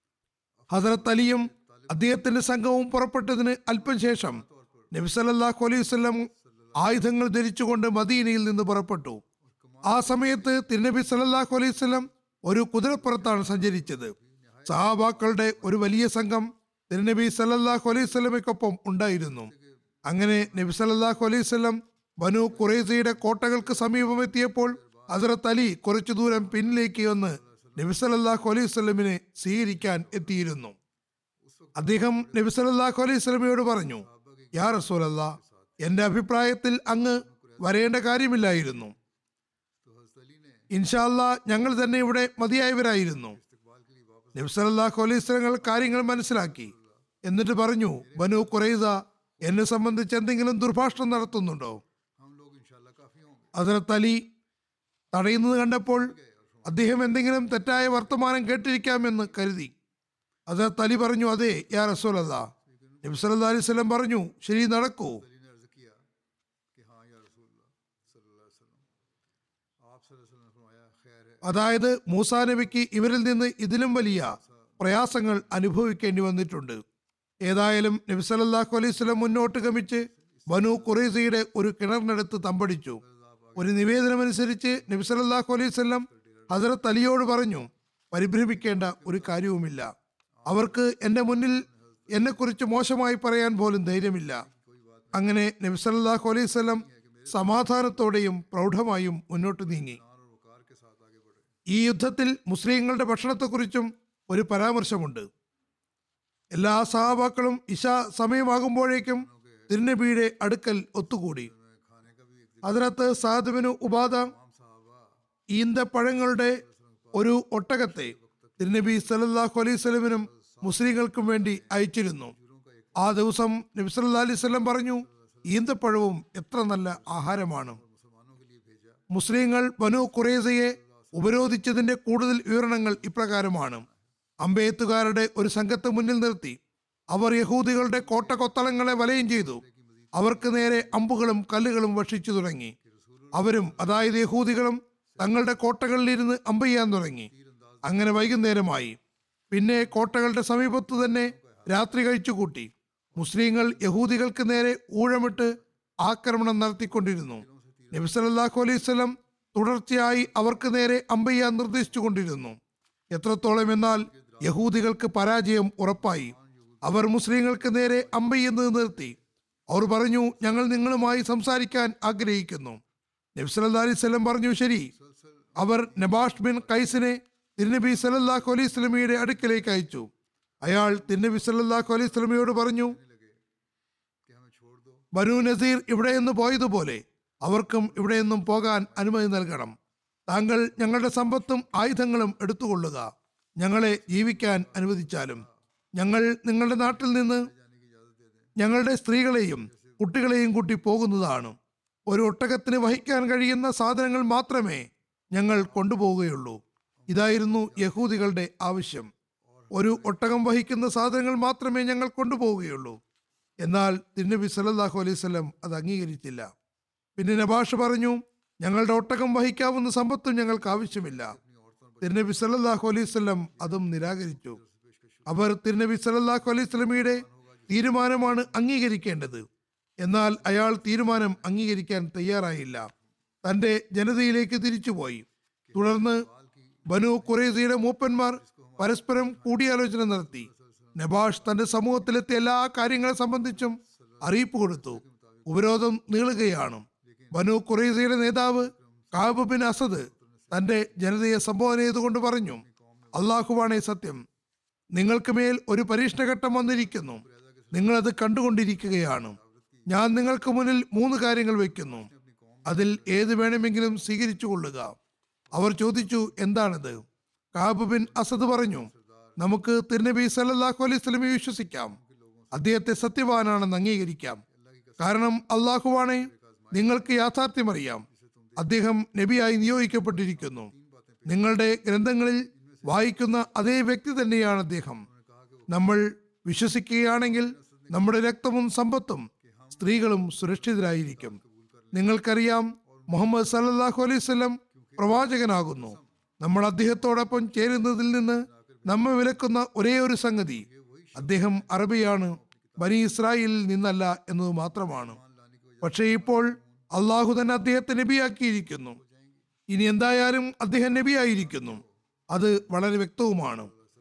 ഹസരത്ത് അലിയും അദ്ദേഹത്തിന്റെ സംഘവും പുറപ്പെട്ടതിന് അല്പം ശേഷം നബി സല്ലല്ലാഹു അലൈഹി വസല്ലം ആയുധങ്ങൾ ധരിച്ചുകൊണ്ട് മദീനയിൽ നിന്ന് പുറപ്പെട്ടു ആ സമയത്ത് തിരുനബി സല്ലല്ലാഹു അലൈഹി വസല്ലം ഒരു കുതിരപ്പുറത്താണ് സഞ്ചരിച്ചത് സഹാബാക്കളുടെ ഒരു വലിയ സംഘം തിരുനബി സല്ലല്ലാഹു അലൈഹി വസല്ലമയ്ക്കൊപ്പം ഉണ്ടായിരുന്നു അങ്ങനെ നബി സല്ലല്ലാഹു അലൈഹി വസല്ലം ബനു ഖുറൈസയുടെ കോട്ടകൾക്ക് സമീപമെത്തിയപ്പോൾ ഹസരത്ത് അലി കുറച്ചു ദൂരം പിന്നിലേക്ക് വന്ന് നബി സല്ലല്ലാഹു അലൈഹി വസല്ലമിനെ സ്വീകരിക്കാൻ എത്തിയിരുന്നു അദ്ദേഹം നബി സല്ലല്ലാഹു അലൈഹി വസല്ലമയോട് പറഞ്ഞു യാ റസൂലല്ല എന്റെ അഭിപ്രായത്തിൽ അങ്ങ് വരേണ്ട കാര്യമില്ലായിരുന്നു तो हजरत अली ने ഇൻഷാല്ല ഞങ്ങൾ തന്നെ ഇവിടെ മതിയായവരായിരുന്നു इस्तकबाल के लिए वापस നബി സല്ലല്ലാഹു അലൈഹി വസല്ലങ്ങൾ കാര്യങ്ങൾ മനസ്സിലാക്കി എന്നിട്ട് പറഞ്ഞു ബനു ഖുറൈസ എന്നെ സംബന്ധിച്ച് എന്തെങ്കിലും ദുർഭാഷണം നടത്തുന്നുണ്ടോ हम लोग इंशाल्लाह काफी होंगे ഹസരത്ത് അലി തടയുന്നത് കണ്ടപ്പോൾ അദ്ദേഹം എന്തെങ്കിലും തെറ്റായ വർത്തമാനം കേട്ടിരിക്കാമെന്ന് കരുതി ഹസരത്ത് അലി പറഞ്ഞു അതെ യാ റസൂലല്ല നബി സല്ലല്ലാഹു അലൈഹി വസല്ലം പറഞ്ഞു ശരി നടക്കൂ अली ने अर्ज किया कि हाँ या रसूल सल्लल्लाहु अलैहि वसल्लम आप सल्लल्लाहु अलैहि वसल्लम ने फरमाया खैर है അതായത് മൂസാ നബിക്ക് ഇവരിൽ നിന്ന് ഇതിലും വലിയ പ്രയാസങ്ങൾ അനുഭവിക്കേണ്ടി വന്നിട്ടുണ്ട് ഏതായാലും നബി സല്ലല്ലാഹു അലൈഹി വസല്ലം മുന്നോട്ട് ഗമിച്ച് ബനു ഖുറൈസയുടെ ഒരു കിണറിനടുത്ത് തമ്പടിച്ചു ഒരു നിവേദനമനുസരിച്ച് നബി സല്ലല്ലാഹു അലൈഹി വസല്ലം ഹസരത്ത് അലിയോട് പറഞ്ഞു പരിഭ്രമിക്കേണ്ട ഒരു കാര്യവുമില്ല അവർക്ക് എൻ്റെ മുന്നിൽ എന്നെക്കുറിച്ച് മോശമായി പറയാൻ പോലും ധൈര്യമില്ല അങ്ങനെ നബി സല്ലല്ലാഹു അലൈഹി വസല്ലം സമാധാനത്തോടെയും പ്രൗഢമായും മുന്നോട്ട് നീങ്ങി और वकार के साथ आगे बढ़े ഈ യുദ്ധത്തിൽ മുസ്ലിങ്ങളുടെ ഭക്ഷണത്തെക്കുറിച്ചും ഒരു പരാമർശമുണ്ട് എല്ലാ സഹാബാക്കളും ഇശ സമയമാകുമ്പോഴേക്കും തിരുനബിയുടെ അടുക്കൽ ഒത്തുകൂടി खाने का भी एक അതിനകത്ത് സാധുവിനു ഉപാധ तमाम साहबा ഈന്തപ്പഴങ്ങളുടെ ഒരു ഒട്ടകത്തെ തിരുനബി സല്ലല്ലാഹു അലൈഹി സ്വലമിനും മുസ്ലിങ്ങൾക്കും വേണ്ടി അയച്ചിരുന്നു ആ ദിവസം നബി സല്ലല്ലാഹു അലൈഹി വസല്ലം പറഞ്ഞു ഈന്തപ്പഴവും എത്ര നല്ല ആഹാരമാണ് मुसलमानों के लिए भेजा മുസ്ലിങ്ങൾ ബനു ഖുറേസയെ ഉപരോധിച്ചതിന്റെ കൂടുതൽ വിവരണങ്ങൾ ഇപ്രകാരമാണ് അമ്പെയ്ത്തുകാരുടെ ഒരു സംഘത്തെ മുന്നിൽ നിർത്തി അവർ യഹൂദികളുടെ കോട്ടകൊത്തളങ്ങളെ വലയം ചെയ്തു അവർക്ക് നേരെ അമ്പുകളും കല്ലുകളും വർഷിച്ചു തുടങ്ങി അവരും അതായത് യഹൂദികളും തങ്ങളുടെ കോട്ടകളിലിരുന്ന് അമ്പെയ്യാൻ തുടങ്ങി അങ്ങനെ വൈകുന്നേരമായി പിന്നെ കോട്ടകളുടെ സമീപത്തു തന്നെ രാത്രി കഴിച്ചുകൂട്ടി മുസ്ലിങ്ങൾ യഹൂദികൾക്ക് നേരെ ഊഴമിട്ട് ആക്രമണം നടത്തിക്കൊണ്ടിരുന്നു നബി സല്ലല്ലാഹു അലൈഹി വസല്ലം തുടർച്ചയായി അവർക്ക് നേരെ അമ്പെയ്യാൻ നിർദ്ദേശിച്ചുകൊണ്ടിരുന്നു എത്രത്തോളം എന്നാൽ യഹൂദികൾക്ക് പരാജയം ഉറപ്പായി അവർ മുസ്ലിങ്ങൾക്ക് നേരെ അമ്പെയ്യുന്നത് നിർത്തി അവർ പറഞ്ഞു ഞങ്ങൾ നിങ്ങളുമായി സംസാരിക്കാൻ ആഗ്രഹിക്കുന്നു നബി സല്ലല്ലാഹു അലൈഹി വസല്ലം പറഞ്ഞു ശരി അവർ നബാഷ് ബിൻ കൈസിനെ തിരുനബി സല്ലല്ലാഹു അലൈഹി സ്വലമിയുടെ അടുക്കലേക്ക് അയച്ചു അയാൾ തിരുനബി സല്ലല്ലാഹു അലൈഹി സ്വലമിയോട് പറഞ്ഞു कि हमें छोड़ दो ബനു നസീർ ഇവിടെ നിന്ന് പോയതുപോലെ അവർക്കും ഇവിടെ നിന്നും പോകാൻ അനുമതി നൽകണം താങ്കൾ ഞങ്ങളുടെ സമ്പത്തും ആയുധങ്ങളും എടുത്തുകൊള്ളുക ഞങ്ങളെ ജീവിക്കാൻ അനുവദിച്ചാലും ഞങ്ങൾ നിങ്ങളുടെ നാട്ടിൽ നിന്ന് ഞങ്ങളുടെ സ്ത്രീകളെയും കുട്ടികളെയും കൂട്ടി പോകുന്നതാണ് ഒരു ഒട്ടകത്തിന് വഹിക്കാൻ കഴിയുന്ന സാധനങ്ങൾ മാത്രമേ ഞങ്ങൾ കൊണ്ടുപോവുകയുള്ളൂ ഇതായിരുന്നു യഹൂദികളുടെ ആവശ്യം ഒരു ഒട്ടകം വഹിക്കുന്ന സാധനങ്ങൾ മാത്രമേ ഞങ്ങൾ കൊണ്ടുപോവുകയുള്ളൂ എന്നാൽ തിരുനബി സല്ലല്ലാഹു അലൈഹി വസല്ലം അത് അംഗീകരിച്ചില്ല പിന്നെ നബാഷ് പറഞ്ഞു ഞങ്ങളുടെ ഒട്ടകം വഹിക്കാവുന്ന സമ്പത്തും ഞങ്ങൾക്ക് ആവശ്യമില്ല തിരുനബി സല്ലല്ലാഹു അലൈഹി വസല്ലം അതും നിരാകരിച്ചു അവർ തിരുനബി സല്ലല്ലാഹു അലൈഹി വസല്ലമയുടെ തീരുമാനമാണ് അംഗീകരിക്കേണ്ടത് എന്നാൽ അയാൾ തീരുമാനം അംഗീകരിക്കാൻ തയ്യാറായില്ല തന്റെ ജനതയിലേക്ക് തിരിച്ചുപോയി തുടർന്ന് ബനു ഖുറൈസയുടെ മൂപ്പന്മാർ പരസ്പരം കൂടിയാലോചന നടത്തി നബാഷ് തന്റെ സമൂഹത്തിലെത്തിയ എല്ലാ കാര്യങ്ങളെ സംബന്ധിച്ചും അറിയിപ്പ് കൊടുത്തു ഉപരോധം നീളുകയാണ് ബനു ഖുറൈസയുടെ നേതാവ് കാബ് ബിൻ അസദ് തന്റെ ജനതയെ സംബോധന ചെയ്തുകൊണ്ട് പറഞ്ഞു അള്ളാഹുവാണേ സത്യം നിങ്ങൾക്ക് മേൽ ഒരു പരീക്ഷണഘട്ടം വന്നിരിക്കുന്നു നിങ്ങളത് കണ്ടുകൊണ്ടിരിക്കുകയാണ് ഞാൻ നിങ്ങൾക്ക് മുന്നിൽ മൂന്ന് കാര്യങ്ങൾ വയ്ക്കുന്നു അതിൽ ഏത് വേണമെങ്കിലും സ്വീകരിച്ചു കൊള്ളുക അവർ ചോദിച്ചു എന്താണിത് കാബ് ബിൻ അസദ് പറഞ്ഞു നമുക്ക് തിരുനബി സല്ലല്ലാഹു അലൈഹി സ്വലമെ വിശ്വസിക്കാം അദ്ദേഹത്തെ സത്യവാനാണെന്ന് അംഗീകരിക്കാം കാരണം അള്ളാഹുവാണെ നിങ്ങൾക്ക് യാഥാർത്ഥ്യമറിയാം അദ്ദേഹം നബിയായി നിയോഗിക്കപ്പെട്ടിരിക്കുന്നു നിങ്ങളുടെ ഗ്രന്ഥങ്ങളിൽ വായിക്കുന്ന അതേ വ്യക്തി തന്നെയാണ് അദ്ദേഹം നമ്മൾ വിശ്വസിക്കുകയാണെങ്കിൽ നമ്മുടെ രക്തവും സമ്പത്തും സ്ത്രീകളും സുരക്ഷിതരായിരിക്കും നിങ്ങൾക്കറിയാം മുഹമ്മദ് സല്ലല്ലാഹു അലൈഹി വസല്ലം പ്രവാചകനാകുന്നു നമ്മൾ അദ്ദേഹത്തോടൊപ്പം ചേരുന്നതിൽ നിന്ന് നമ്മെ വിലക്കുന്ന ഒരേ ഒരു സംഗതി അദ്ദേഹം അറബിയാണ് ബനി ഇസ്രായേലിൽ നിന്നല്ല എന്നത് മാത്രമാണ് പക്ഷേ ഇപ്പോൾ അള്ളാഹു തന്നെ അദ്ദേഹത്തെ നബിയാക്കിയിരിക്കുന്നു ഇനി എന്തായാലും അദ്ദേഹം നബിയായിരിക്കുന്നു അത് വളരെ വ്യക്തവുമാണ്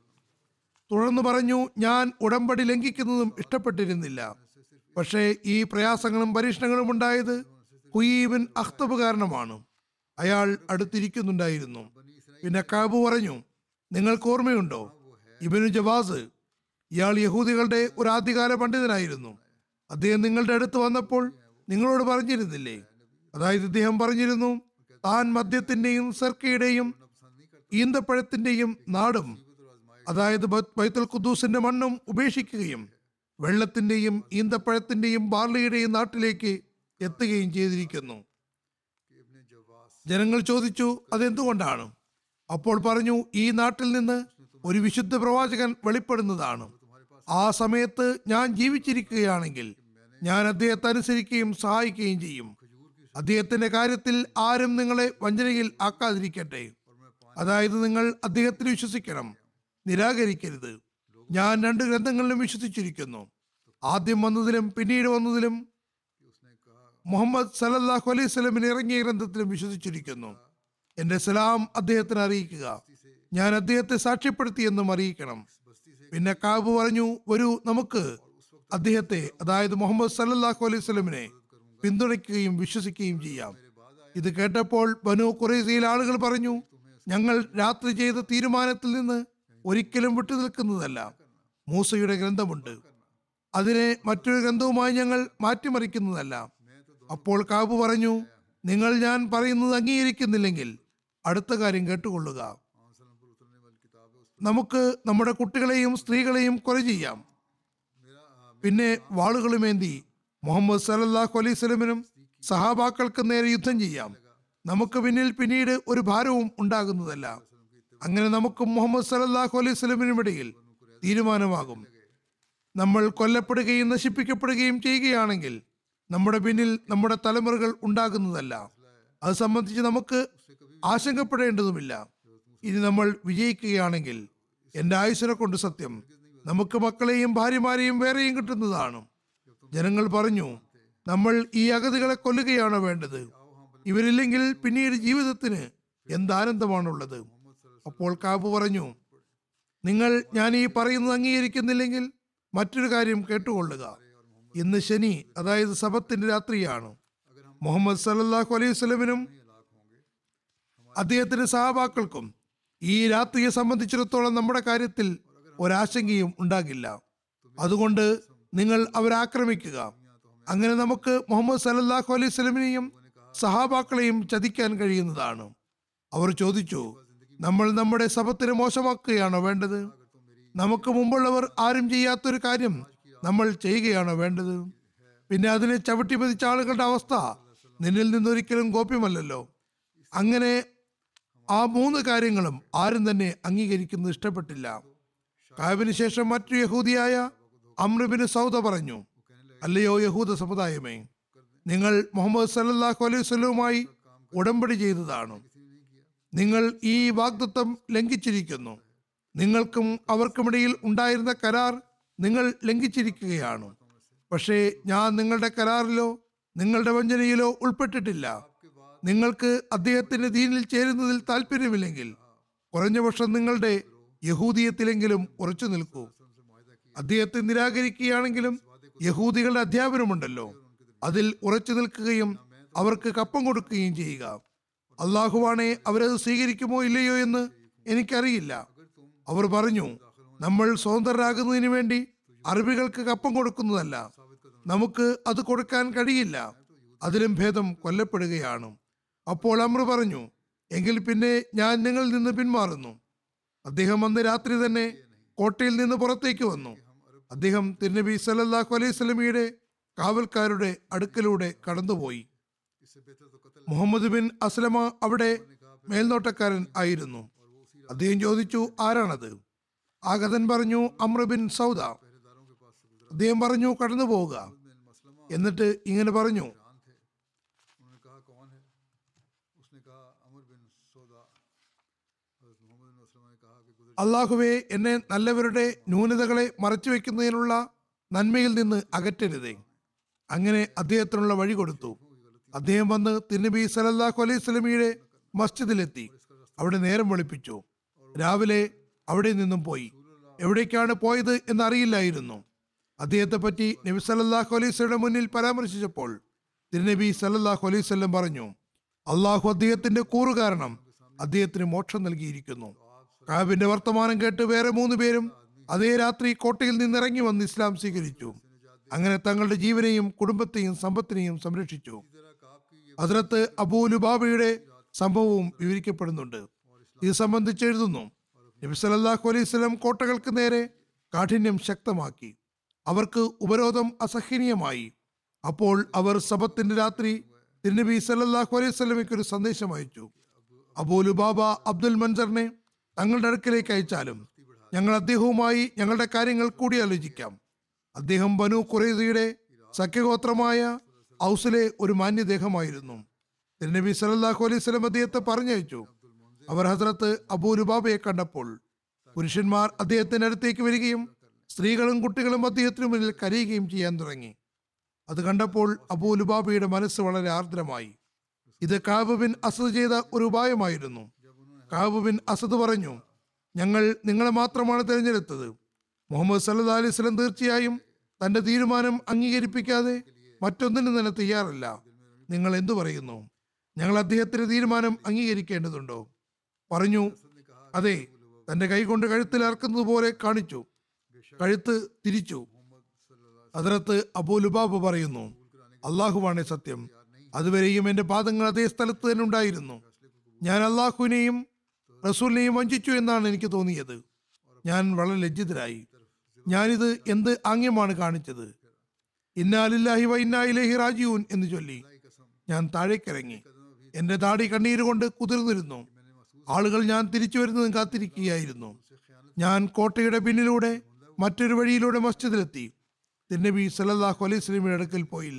തുടർന്ന് പറഞ്ഞു ഞാൻ ഉടമ്പടി ലംഘിക്കുന്നതും ഇഷ്ടപ്പെട്ടിരുന്നില്ല പക്ഷേ ഈ പ്രയാസങ്ങളും പരീക്ഷണങ്ങളും ഉണ്ടായത് ഹുയീബിൻ അഖ്തബ് കാരണമാണ് അയാൾ അടുത്തിരിക്കുന്നുണ്ടായിരുന്നു പിന്നെ കാബു പറഞ്ഞു നിങ്ങൾക്ക് ഓർമ്മയുണ്ടോ ഇബനു ജവാസ് ഇയാൾ യഹൂദികളുടെ ഒരു ആദ്യകാല പണ്ഡിതനായിരുന്നു അദ്ദേഹം നിങ്ങളുടെ അടുത്ത് വന്നപ്പോൾ നിങ്ങളോട് പറഞ്ഞിരുന്നില്ലേ അതായത് ഇദ്ദേഹം പറഞ്ഞിരുന്നു താൻ മദ്യത്തിന്റെയും സർക്കയുടെയും ഈന്തപ്പഴത്തിന്റെയും നാടും അതായത് ബ- ബൈത്തുൽ ഖുദ്ദൂസിന്റെ മണ്ണും ഉപേക്ഷിക്കുകയും വെള്ളത്തിന്റെയും ഈന്തപ്പഴത്തിന്റെയും ബാർലിയുടെയും നാട്ടിലേക്ക് എത്തുകയും ചെയ്തിരിക്കുന്നു ജനങ്ങൾ ചോദിച്ചു അതെന്തുകൊണ്ടാണ് അപ്പോൾ പറഞ്ഞു ഈ നാട്ടിൽ നിന്ന് ഒരു വിശുദ്ധ പ്രവാചകൻ വെളിപ്പെടുന്നതാണ് ആ സമയത്ത് ഞാൻ ജീവിച്ചിരിക്കുകയാണെങ്കിൽ ഞാൻ അദ്ദേഹത്തെ അനുസരിക്കുകയും സഹായിക്കുകയും ചെയ്യും അദ്ദേഹത്തിന്റെ കാര്യത്തിൽ ആരും നിങ്ങളെ വഞ്ചനയിൽ ആക്കാതിരിക്കട്ടെ അതായത് നിങ്ങൾ അദ്ദേഹത്തിൽ വിശ്വസിക്കണം നിരാകരിക്കരുത് ഞാൻ രണ്ട് ഗ്രന്ഥങ്ങളിലും വിശ്വസിച്ചിരിക്കുന്നു ആദ്യം വന്നതിലും പിന്നീട് വന്നതിലും മുഹമ്മദ് സലല്ലാഹു അലൈഹി സ്വലമിന് ഇറങ്ങിയ ഗ്രന്ഥത്തിലും വിശ്വസിച്ചിരിക്കുന്നു എന്റെ സലാം അദ്ദേഹത്തിന് അറിയിക്കുക ഞാൻ അദ്ദേഹത്തെ സാക്ഷ്യപ്പെടുത്തിയെന്നും അറിയിക്കണം പിന്നെ കാബ് പറഞ്ഞു വരൂ നമുക്ക് അദ്ദേഹത്തെ അതായത് മുഹമ്മദ് സല്ലല്ലാഹു അലൈഹി സ്വലമിനെ പിന്തുണയ്ക്കുകയും വിശ്വസിക്കുകയും ചെയ്യാം ഇത് കേട്ടപ്പോൾ ബനു കുറേസയിലെ ആളുകൾ പറഞ്ഞു ഞങ്ങൾ രാത്രി ചെയ്ത തീരുമാനത്തിൽ നിന്ന് ഒരിക്കലും വിട്ടുനിൽക്കുന്നതല്ല മൂസയുടെ ഗ്രന്ഥമുണ്ട് അതിനെ മറ്റൊരു ഗ്രന്ഥവുമായി ഞങ്ങൾ മാറ്റിമറിക്കുന്നതല്ല അപ്പോൾ കാബു പറഞ്ഞു നിങ്ങൾ ഞാൻ പറയുന്നത് അംഗീകരിക്കുന്നില്ലെങ്കിൽ അടുത്ത കാര്യം കേട്ടുകൊള്ളുക നമുക്ക് നമ്മുടെ കുട്ടികളെയും സ്ത്രീകളെയും കൊല ചെയ്യാം പിന്നെ വാളുകളുമേന്തി മുഹമ്മദ് സലല്ലാഹു അലൈഹി സ്വലമിനും സഹാബാക്കൾക്ക് നേരെ യുദ്ധം ചെയ്യാം നമുക്ക് പിന്നിൽ പിന്നീട് ഒരു ഭാരവും ഉണ്ടാകുന്നതല്ല അങ്ങനെ നമുക്ക് മുഹമ്മദ് സലല്ലാഹു അലൈഹി സ്വലമിനും ഇടയിൽ തീരുമാനമാകും നമ്മൾ കൊല്ലപ്പെടുകയും നശിപ്പിക്കപ്പെടുകയും ചെയ്യുകയാണെങ്കിൽ നമ്മുടെ പിന്നിൽ നമ്മുടെ തലമുറകൾ ഉണ്ടാകുന്നതല്ല അത് സംബന്ധിച്ച് നമുക്ക് ആശങ്കപ്പെടേണ്ടതുമില്ല ഇനി നമ്മൾ വിജയിക്കുകയാണെങ്കിൽ എന്റെ ആയുസിനെ കൊണ്ട് സത്യം നമുക്ക് മക്കളെയും ഭാര്യമാരെയും വേറെയും കിട്ടുന്നതാണ് ജനങ്ങൾ പറഞ്ഞു നമ്മൾ ഈ അഗതികളെ കൊല്ലുകയാണോ വേണ്ടത് ഇവരില്ലെങ്കിൽ പിന്നീട് ജീവിതത്തിന് എന്താനന്ദമാണുള്ളത് അപ്പോൾ കാബു പറഞ്ഞു നിങ്ങൾ ഞാൻ ഈ പറയുന്നത് അംഗീകരിക്കുന്നില്ലെങ്കിൽ മറ്റൊരു കാര്യം കേട്ടുകൊള്ളുക ഇന്ന് ശനി അതായത് സബത്തിന്റെ രാത്രിയാണ് മുഹമ്മദ് സല്ലല്ലാഹു അലൈഹി വസല്ലമിനും അദ്ദേഹത്തിന്റെ സഹാബാക്കൾക്കും ഈ രാത്രിയെ സംബന്ധിച്ചിടത്തോളം നമ്മുടെ കാര്യത്തിൽ ഒരാശങ്കയും ഉണ്ടാകില്ല അതുകൊണ്ട് നിങ്ങൾ അവരെ ആക്രമിക്കുക അങ്ങനെ നമുക്ക് മുഹമ്മദ് സല്ലല്ലാഹു അലൈഹി സ്വലമിനെയും സഹാബാക്കളെയും ചതിക്കാൻ കഴിയുന്നതാണ് അവർ ചോദിച്ചു നമ്മൾ നമ്മുടെ സഭത്തിനെ മോശമാക്കുകയാണോ വേണ്ടത് നമുക്ക് മുമ്പുള്ളവർ ആരും ചെയ്യാത്തൊരു കാര്യം നമ്മൾ ചെയ്യുകയാണോ വേണ്ടത് പിന്നെ അതിനെ ചവിട്ടി പതിച്ച ആളുകളുടെ അവസ്ഥ നിന്നിൽ നിന്നൊരിക്കലും ഗോപ്യമല്ലല്ലോ അങ്ങനെ ആ മൂന്ന് കാര്യങ്ങളും ആരും തന്നെ അംഗീകരിക്കുന്നത് ഇഷ്ടപ്പെട്ടില്ല കാബിന് ശേഷം മറ്റു യഹൂദിയായ അമ്രുബിന് സൗദ പറഞ്ഞു അല്ലയോ യഹൂദ സമുദായമേ നിങ്ങൾ മുഹമ്മദ് സല്ലല്ലാഹു അലൈഹി വസല്ലവുമായി ഉടമ്പടി ചെയ്തതാണ് നിങ്ങൾ ഈ വാഗ്ദത്വം ലംഘിച്ചിരിക്കുന്നു നിങ്ങൾക്കും അവർക്കുമിടയിൽ ഉണ്ടായിരുന്ന കരാർ നിങ്ങൾ ലംഘിച്ചിരിക്കുകയാണ് പക്ഷേ ഞാൻ നിങ്ങളുടെ കരാറിലോ നിങ്ങളുടെ വഞ്ചനയിലോ ഉൾപ്പെട്ടിട്ടില്ല നിങ്ങൾക്ക് അദ്ദേഹത്തിന്റെ ദീനിൽ ചേരുന്നതിൽ താല്പര്യമില്ലെങ്കിൽ കുറഞ്ഞ പക്ഷം നിങ്ങളുടെ യഹൂദീയത്തിലെങ്കിലും ഉറച്ചു നിൽക്കൂ അദ്ദേഹത്തെ നിരാകരിക്കുകയാണെങ്കിലും യഹൂദികളുടെ അധ്യാപനമുണ്ടല്ലോ അതിൽ ഉറച്ചു നിൽക്കുകയും അവർക്ക് കപ്പം കൊടുക്കുകയും ചെയ്യുക അള്ളാഹുവാണെ അവരത് സ്വീകരിക്കുമോ ഇല്ലയോ എന്ന് എനിക്കറിയില്ല അവർ പറഞ്ഞു നമ്മൾ സ്വതന്ത്രരാകുന്നതിന് വേണ്ടി അറബികൾക്ക് കപ്പം കൊടുക്കുന്നതല്ല നമുക്ക് അത് കൊടുക്കാൻ കഴിയില്ല അതിലും ഭേദം കൊല്ലപ്പെടുകയാണ് അപ്പോൾ അമ്ര പറഞ്ഞു എങ്കിൽ പിന്നെ ഞാൻ നിങ്ങളിൽ നിന്ന് പിന്മാറുന്നു അദ്ദേഹം അന്ന് രാത്രി തന്നെ കോട്ടയിൽ നിന്ന് പുറത്തേക്ക് വന്നു അദ്ദേഹം തിരുനബി സല്ലല്ലാഹു അലൈഹി സ്വലമിയുടെ കാവൽക്കാരുടെ അടുക്കലൂടെ കടന്നുപോയി മുഹമ്മദ് ബിൻ അസ്ലമ അവിടെ മേൽനോട്ടക്കാരൻ ആയിരുന്നു അദ്ദേഹം ചോദിച്ചു ആരാണത് ആഗതൻ പറഞ്ഞു അമ്ര ബിൻ സൗദ അദ്ദേഹം പറഞ്ഞു കടന്നു പോവുക എന്നിട്ട് ഇങ്ങനെ പറഞ്ഞു उन्होंने कहा कौन है उसने कहा अमर बिन सौदा हज़रत मोहम्मद बिन वसलम ने कहा कि गुजर അള്ളാഹുവെ എന്നെ നല്ലവരുടെ ന്യൂനതകളെ മറച്ചു വെക്കുന്നതിനുള്ള നന്മയിൽ നിന്ന് അകറ്റരുതേ അങ്ങനെ അദ്ദേഹത്തിനുള്ള വഴി കൊടുത്തു അദ്ദേഹം വന്ന് തിരുനബി സലല്ലാഹു അലൈഹി സ്വലമിയുടെ മസ്ജിദിലെത്തി അവിടെ നേരം വെളുപ്പിച്ചു രാവിലെ അവിടെ നിന്നും പോയി എവിടേക്കാണ് പോയത് എന്നറിയില്ലായിരുന്നു അദ്ദേഹത്തെ പറ്റി നബി സല്ലല്ലാഹു അലൈഹി സ്വലയുടെ മുന്നിൽ പരാമർശിച്ചപ്പോൾ തിരുനബി സല്ലല്ലാഹു അലൈഹി സ്വലം പറഞ്ഞു അള്ളാഹു അദ്ദേഹത്തിന്റെ കൂറു കാരണം അദ്ദേഹത്തിന് മോക്ഷം നൽകിയിരിക്കുന്നു കാബിന്റെ വർത്തമാനം കേട്ട് വേറെ മൂന്ന് പേരും അതേ രാത്രി കോട്ടയിൽ നിന്നിറങ്ങി വന്ന് ഇസ്ലാം സ്വീകരിച്ചു അങ്ങനെ തങ്ങളുടെ ജീവനെയും കുടുംബത്തെയും സമ്പത്തിനെയും സംരക്ഷിച്ചു ഹസ്രത്ത് അബൂ ലുബാബയുടെ സംഭവവും വിവരിക്കപ്പെടുന്നുണ്ട് ഇത് സംബന്ധിച്ച് എഴുതുന്നു നബി സല്ലല്ലാഹു അലൈഹി വസല്ലം കോട്ടകൾക്ക് നേരെ കാഠിന്യം ശക്തമാക്കി അവർക്ക് ഉപരോധം അസഹനീയമായി അപ്പോൾ അവർ സബത്തിന്റെ രാത്രി തിരുനബി സല്ലല്ലാഹു അലൈഹി സ്വലമയ്ക്ക് ഒരു സന്ദേശം അയച്ചു അബൂലുബാബ അബ്ദുൽ മൻസറിനെ തങ്ങളുടെ അടുക്കലേക്ക് അയച്ചാലും ഞങ്ങൾ അദ്ദേഹവുമായി ഞങ്ങളുടെ കാര്യങ്ങൾ കൂടിയാലോചിക്കാം അദ്ദേഹം ബനു ഖുറൈസയുടെ സഖ്യഗോത്രമായ ഔസിലെ ഒരു മാന്യദേഹമായിരുന്നു തിരുനബി സല്ലല്ലാഹു അലൈഹി സ്വലം അദ്ദേഹത്തെ പറഞ്ഞയച്ചു അവർ ഹസ്രത്ത് അബൂലുബാബയെ കണ്ടപ്പോൾ പുരുഷന്മാർ അദ്ദേഹത്തിന്റെ അടുത്തേക്ക് വരികയും സ്ത്രീകളും കുട്ടികളും അദ്ദേഹത്തിനു മുന്നിൽ കരയുകയും ചെയ്യാൻ തുടങ്ങി അത് കണ്ടപ്പോൾ അബൂലുബാബയുടെ മനസ്സ് വളരെ ആർദ്രമായി ഇത് കാബ് ബിൻ അസദ് ചെയ്ത ഒരു ഉപായമായിരുന്നു കാബ് ബിൻ അസദ് പറഞ്ഞു ഞങ്ങൾ നിങ്ങളെ മാത്രമാണ് തിരഞ്ഞെടുത്തത് മുഹമ്മദ് സല്ലല്ലാഹു അലൈഹി വസല്ലം തീർച്ചയായും തന്റെ തീരുമാനം അംഗീകരിപ്പിക്കാതെ മറ്റൊന്നിനും തന്നെ തയ്യാറല്ല നിങ്ങൾ എന്തു പറയുന്നു ഞങ്ങൾ അദ്ദേഹത്തിന്റെ തീരുമാനം അംഗീകരിക്കേണ്ടതുണ്ടോ പറഞ്ഞു അതെ തന്റെ കൈ കൊണ്ട് കഴുത്തിൽ ഇറക്കുന്നത് പോലെ കാണിച്ചു കഴുത്ത് തിരിച്ചു അതിനകത്ത് അബൂലുബാബ് പറയുന്നു അള്ളാഹുവാണ് സത്യം അതുവരെയും എന്റെ പാദങ്ങൾ അതേ സ്ഥലത്ത് തന്നെ ഉണ്ടായിരുന്നു ഞാൻ അള്ളാഹുവിനെയും റസൂലിനെയും വഞ്ചിച്ചു എന്നാണ് എനിക്ക് തോന്നിയത് ഞാൻ വളരെ ലജ്ജിതരായി ഞാനിത് എന്ത് ആംഗ്യമാണ് കാണിച്ചത് ഇന്നാലില്ലാഹി വ ഇന്നായിലേഹി റാജിയൂൻ എന്ന് ചൊല്ലി ഞാൻ താഴേക്കിറങ്ങി എന്റെ താടി കണ്ണീര് കൊണ്ട് കുതിർന്നിരുന്നു ആളുകൾ ഞാൻ തിരിച്ചു വരുന്നതും കാത്തിരിക്കുകയായിരുന്നു ഞാൻ കോട്ടയുടെ പിന്നിലൂടെ മറ്റൊരു വഴിയിലൂടെ മസ്ജിദിലെത്തി തിന്നബി സല്ലല്ലാഹു അലൈഹി സ്വലമിയുടെ അടുക്കൽ പോയില്ല